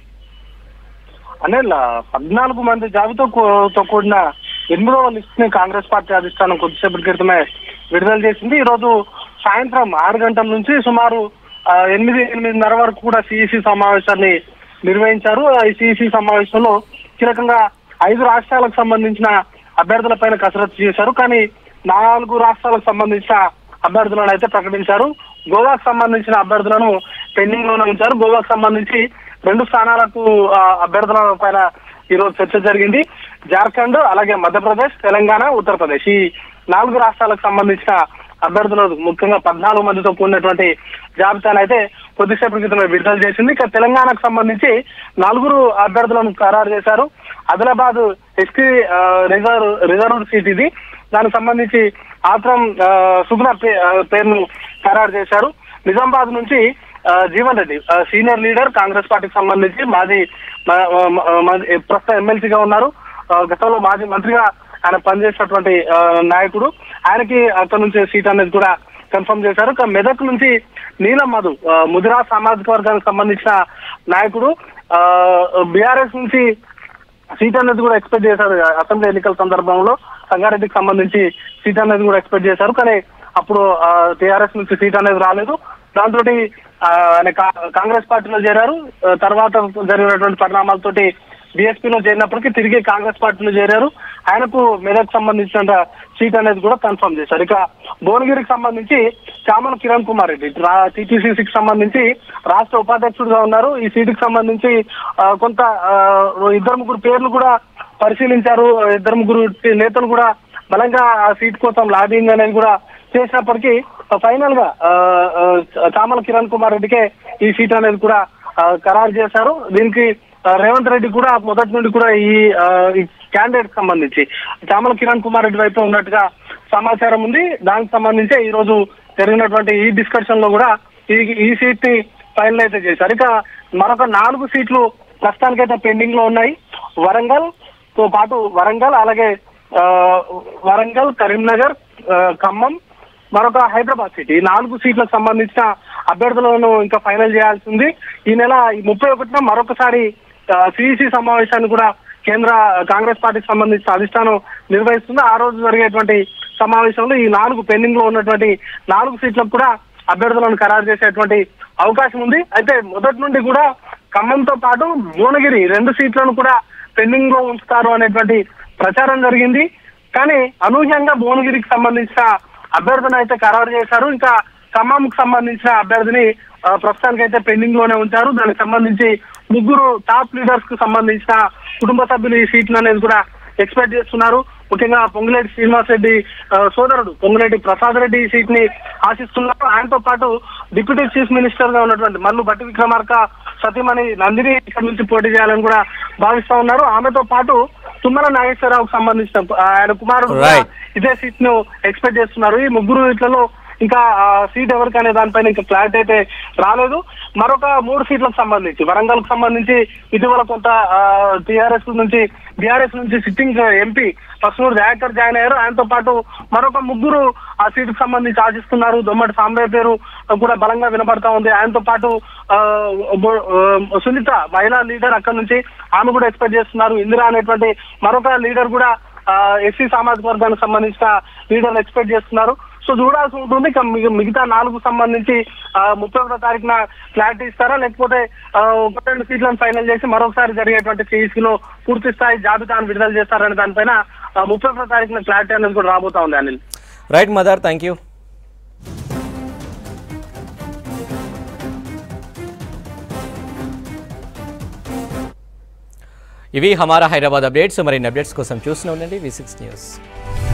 అనిల్ పద్నాలుగు మంది జాబితా కూ- తో కూడిన ఎనిమిదవ లిస్ట్ ని కాంగ్రెస్ పార్టీ అధిష్టానం కొద్దిసేపటి క్రితమే విడుదల చేసింది ఈ రోజు సాయంత్రం ఆరు గంటల నుంచి సుమారు ఆ, ఎనిమిది ఎనిమిదిన్నర వరకు కూడా సిఇసి సమావేశాన్ని నిర్వహించారు ఆ ఈ సిఇసి సమావేశంలో కీలకంగా ఐదు రాష్ట్రాలకు సంబంధించిన అభ్యర్థులపైన కసరత్తు చేశారు కానీ నాలుగు రాష్ట్రాలకు సంబంధించిన అభ్యర్థులను అయితే ప్రకటించారు గోవాకు సంబంధించిన అభ్యర్థులను పెండింగ్ లోనే ఉంచారు గోవాకు సంబంధించి రెండు స్థానాలకు ఆ, అభ్యర్థుల పైన ఈ రోజు చర్చ జరిగింది జార్ఖండ్ అలాగే మధ్యప్రదేశ్ తెలంగాణ ఉత్తరప్రదేశ్ ఈ నాలుగు రాష్ట్రాలకు సంబంధించిన అభ్యర్థులు ముఖ్యంగా పద్నాలుగు మందితో కూడినటువంటి జాబితాను అయితే కొద్దిసేపటి క్రితమే విడుదల చేసింది ఇక తెలంగాణకు సంబంధించి నలుగురు అభ్యర్థులను ఖరారు చేశారు Adilabad ST reserve reserve seat ఇది దానికి సంబంధించి ఆత్రం ఆ, సుగుణ పే- ఆ, పేరును ఖరారు చేశారు నిజామాబాద్ నుంచి ఆ, జీవన్ రెడ్డి ఆ, సీనియర్ లీడర్ కాంగ్రెస్ పార్టీకి సంబంధించి మాజీ మా- మా- మాజీ ప్రస్తుతం ఎమ్మెల్సీగా ఉన్నారు ఆ, గతంలో మాజీ మంత్రిగా ఆయన పనిచేసినటువంటి ఆ, నాయకుడు ఆయనకి అక్కడ నుంచి సీట్ అనేది కూడా కన్ఫర్మ్ చేశారు ఇక మెదక్ నుంచి నీలం మధు ఆ, ముదిరా సామాజిక వర్గానికి సంబంధించిన నాయకుడు బీఆర్ఎస్ నుంచి సీట్ అనేది కూడా ఎక్స్పెక్ట్ చేశారు అసెంబ్లీ ఎన్నికల సందర్భంలో సంగారెడ్డికి సంబంధించి సీట్ అనేది కూడా ఎక్స్పెక్ట్ చేశారు కానీ అప్పుడు టీఆర్ఎస్ నుంచి సీట్ అనేది రాలేదు దాంతో ఆయన కా- కాంగ్రెస్ పార్టీలో చేరారు ఆ, తర్వాత జరిగినటువంటి పరిణామాలతోటి బీఎస్పీలో చేరినప్పటికీ తిరిగి కాంగ్రెస్ పార్టీలో చేరారు ఆయనకు మెదక్ సంబంధించిన సీట్ అనేది కూడా కన్ఫర్మ్ చేశారు ఇక భువనగిరికి సంబంధించి చామల కిరణ్ కుమార్ రెడ్డి టీటీసీసీకి సంబంధించి రాష్ట్ర ఉపాధ్యక్షుడిగా ఉన్నారు ఈ సీటుకి సంబంధించి ఆ, కొంత ఆ, ఇద్దరు ముగ్గురు పేర్లు కూడా పరిశీలించారు ఇద్దరు ముగ్గురు నేతలు కూడా బలంగా ఆ సీట్ కోసం లాబింగ్ అనేది కూడా చేసినప్పటికీ ఫైనల్ గా ఆ, ఆ, చామల కిరణ్ కుమార్ రెడ్డికే ఈ సీట్ అనేది కూడా ఆ, ఖరారు చేశారు దీనికి ఆ, రేవంత్ రెడ్డి కూడా మొదటి నుండి కూడా ఈ ఆ, ఈ క్యాండిడేట్ సంబంధించి చామల కిరణ్ కుమార్ రెడ్డి వైపు ఉన్నట్టుగా సమాచారం ఉంది దానికి సంబంధించి ఈ రోజు జరిగినటువంటి ఈ డిస్కషన్ లో కూడా ఈ ఈ సీట్ ని ఫైనల్ అయితే చేశారు ఇక మరొక నాలుగు సీట్లు ప్రస్తుతానికైతే పెండింగ్ లో ఉన్నాయి వరంగల్ తో పాటు వరంగల్ అలాగే ఆ, వరంగల్ కరీంనగర్ ఆ, ఖమ్మం మరొక హైదరాబాద్ సీట్ ఈ నాలుగు సీట్లకు సంబంధించిన అభ్యర్థులను ఇంకా ఫైనల్ చేయాల్సి ఉంది ఈ నెల ఈ ముప్పై ఒకటిన మరొకసారి సిఇసి సమావేశాన్ని కూడా కేంద్ర కాంగ్రెస్ పార్టీకి సంబంధించిన అధిష్టానం నిర్వహిస్తుంది ఆ రోజు జరిగేటువంటి సమావేశంలో ఈ నాలుగు పెండింగ్ లో ఉన్నటువంటి నాలుగు సీట్లకు కూడా అభ్యర్థులను ఖరారు చేసేటువంటి అవకాశం ఉంది అయితే మొదటి నుండి కూడా ఖమ్మంతో పాటు భువనగిరి రెండు సీట్లను కూడా పెండింగ్ లో ఉంచుతారు అనేటువంటి ప్రచారం జరిగింది కానీ అనూహ్యంగా భువనగిరికి సంబంధించిన అభ్యర్థిని అయితే ఖరారు చేశారు ఇంకా ఖమ్మంకు సంబంధించిన అభ్యర్థిని ఆ, ఆ, ప్రస్తుతానికైతే పెండింగ్ లోనే ఉంచారు దానికి సంబంధించి ముగ్గురు టాప్ లీడర్స్ కు సంబంధించిన కుటుంబ సభ్యులు ఈ సీట్లు అనేది కూడా ఎక్స్పెక్ట్ చేస్తున్నారు ముఖ్యంగా పొంగులేటి శ్రీనివాస్ రెడ్డి ఆ, సోదరుడు పొంగులేటి ప్రసాద్ రెడ్డి ఈ సీట్ ని ఆశిస్తున్నారు ఆయనతో పాటు డిప్యూటీ చీఫ్ మినిస్టర్ గా ఉన్నటువంటి మల్లు భట్టి విక్రమార్క సతీమణి నందిని ఇక్కడ నుంచి పోటీ చేయాలని కూడా భావిస్తా ఉన్నారు ఆమెతో పాటు తుమ్మల నాగేశ్వరరావుకు సంబంధించిన ఆ, ఆయన కుమారుడు కూడా Right. ఇదే సీట్ ను ఎక్స్పెక్ట్ చేస్తున్నారు ఈ ముగ్గురు ఇట్లలో ఇంకా ఆ, సీట్ ఎవరికి అనే దానిపైన ఇంకా క్లారిటీ అయితే రాలేదు మరొక మూడు సీట్లకు సంబంధించి వరంగల్ కు సంబంధించి ఇటీవల కొంత టిఆర్ఎస్ నుంచి బీఆర్ఎస్ నుంచి sitting MP Pasunuri Dayakar join అయ్యారు ఆయనతో పాటు మరొక ముగ్గురు ఆ సీటుకు సంబంధించి ఆశిస్తున్నారు దొమ్మటి సాంబయ్య పేరు కూడా బలంగా వినపడతా ఉంది ఆయనతో పాటు ఆ, బొ- ఆ, సునీత మహిళా లీడర్ అక్కడ నుంచి ఆమె కూడా ఎక్స్పెక్ట్ చేస్తున్నారు ఇందిరా అనేటువంటి మరొక లీడర్ కూడా ఎస్సీ సామాజిక వర్గానికి సంబంధించిన లీడర్లు ఎక్స్పెక్ట్ చేస్తున్నారు సో చూడాల్సి ఉంటుంది ఇక మిగ- మిగతా నాలుగు సంబంధించి ఆ, ముప్పై ఒకటో తారీఖున క్లారిటీ ఇస్తారా లేకపోతే ఆ, ఒక రెండు సీట్లను ఫైనల్ చేసి మరొకసారి జరిగేటువంటి సిఈసి లో పూర్తి స్థాయి జాబితాను విడుదల చేస్తారనే దానిపైన ఆ, ముప్పై ఒకటో తారీఖున క్లారిటీ అనేది కూడా రాబోతా ఉంది Anil right mother thank you ఇవి హమారా హైదరాబాద్ అప్డేట్స్ మరిన్ని అప్డేట్స్ కోసం చూస్తూనే ఉండండి వి సిక్స్ న్యూస్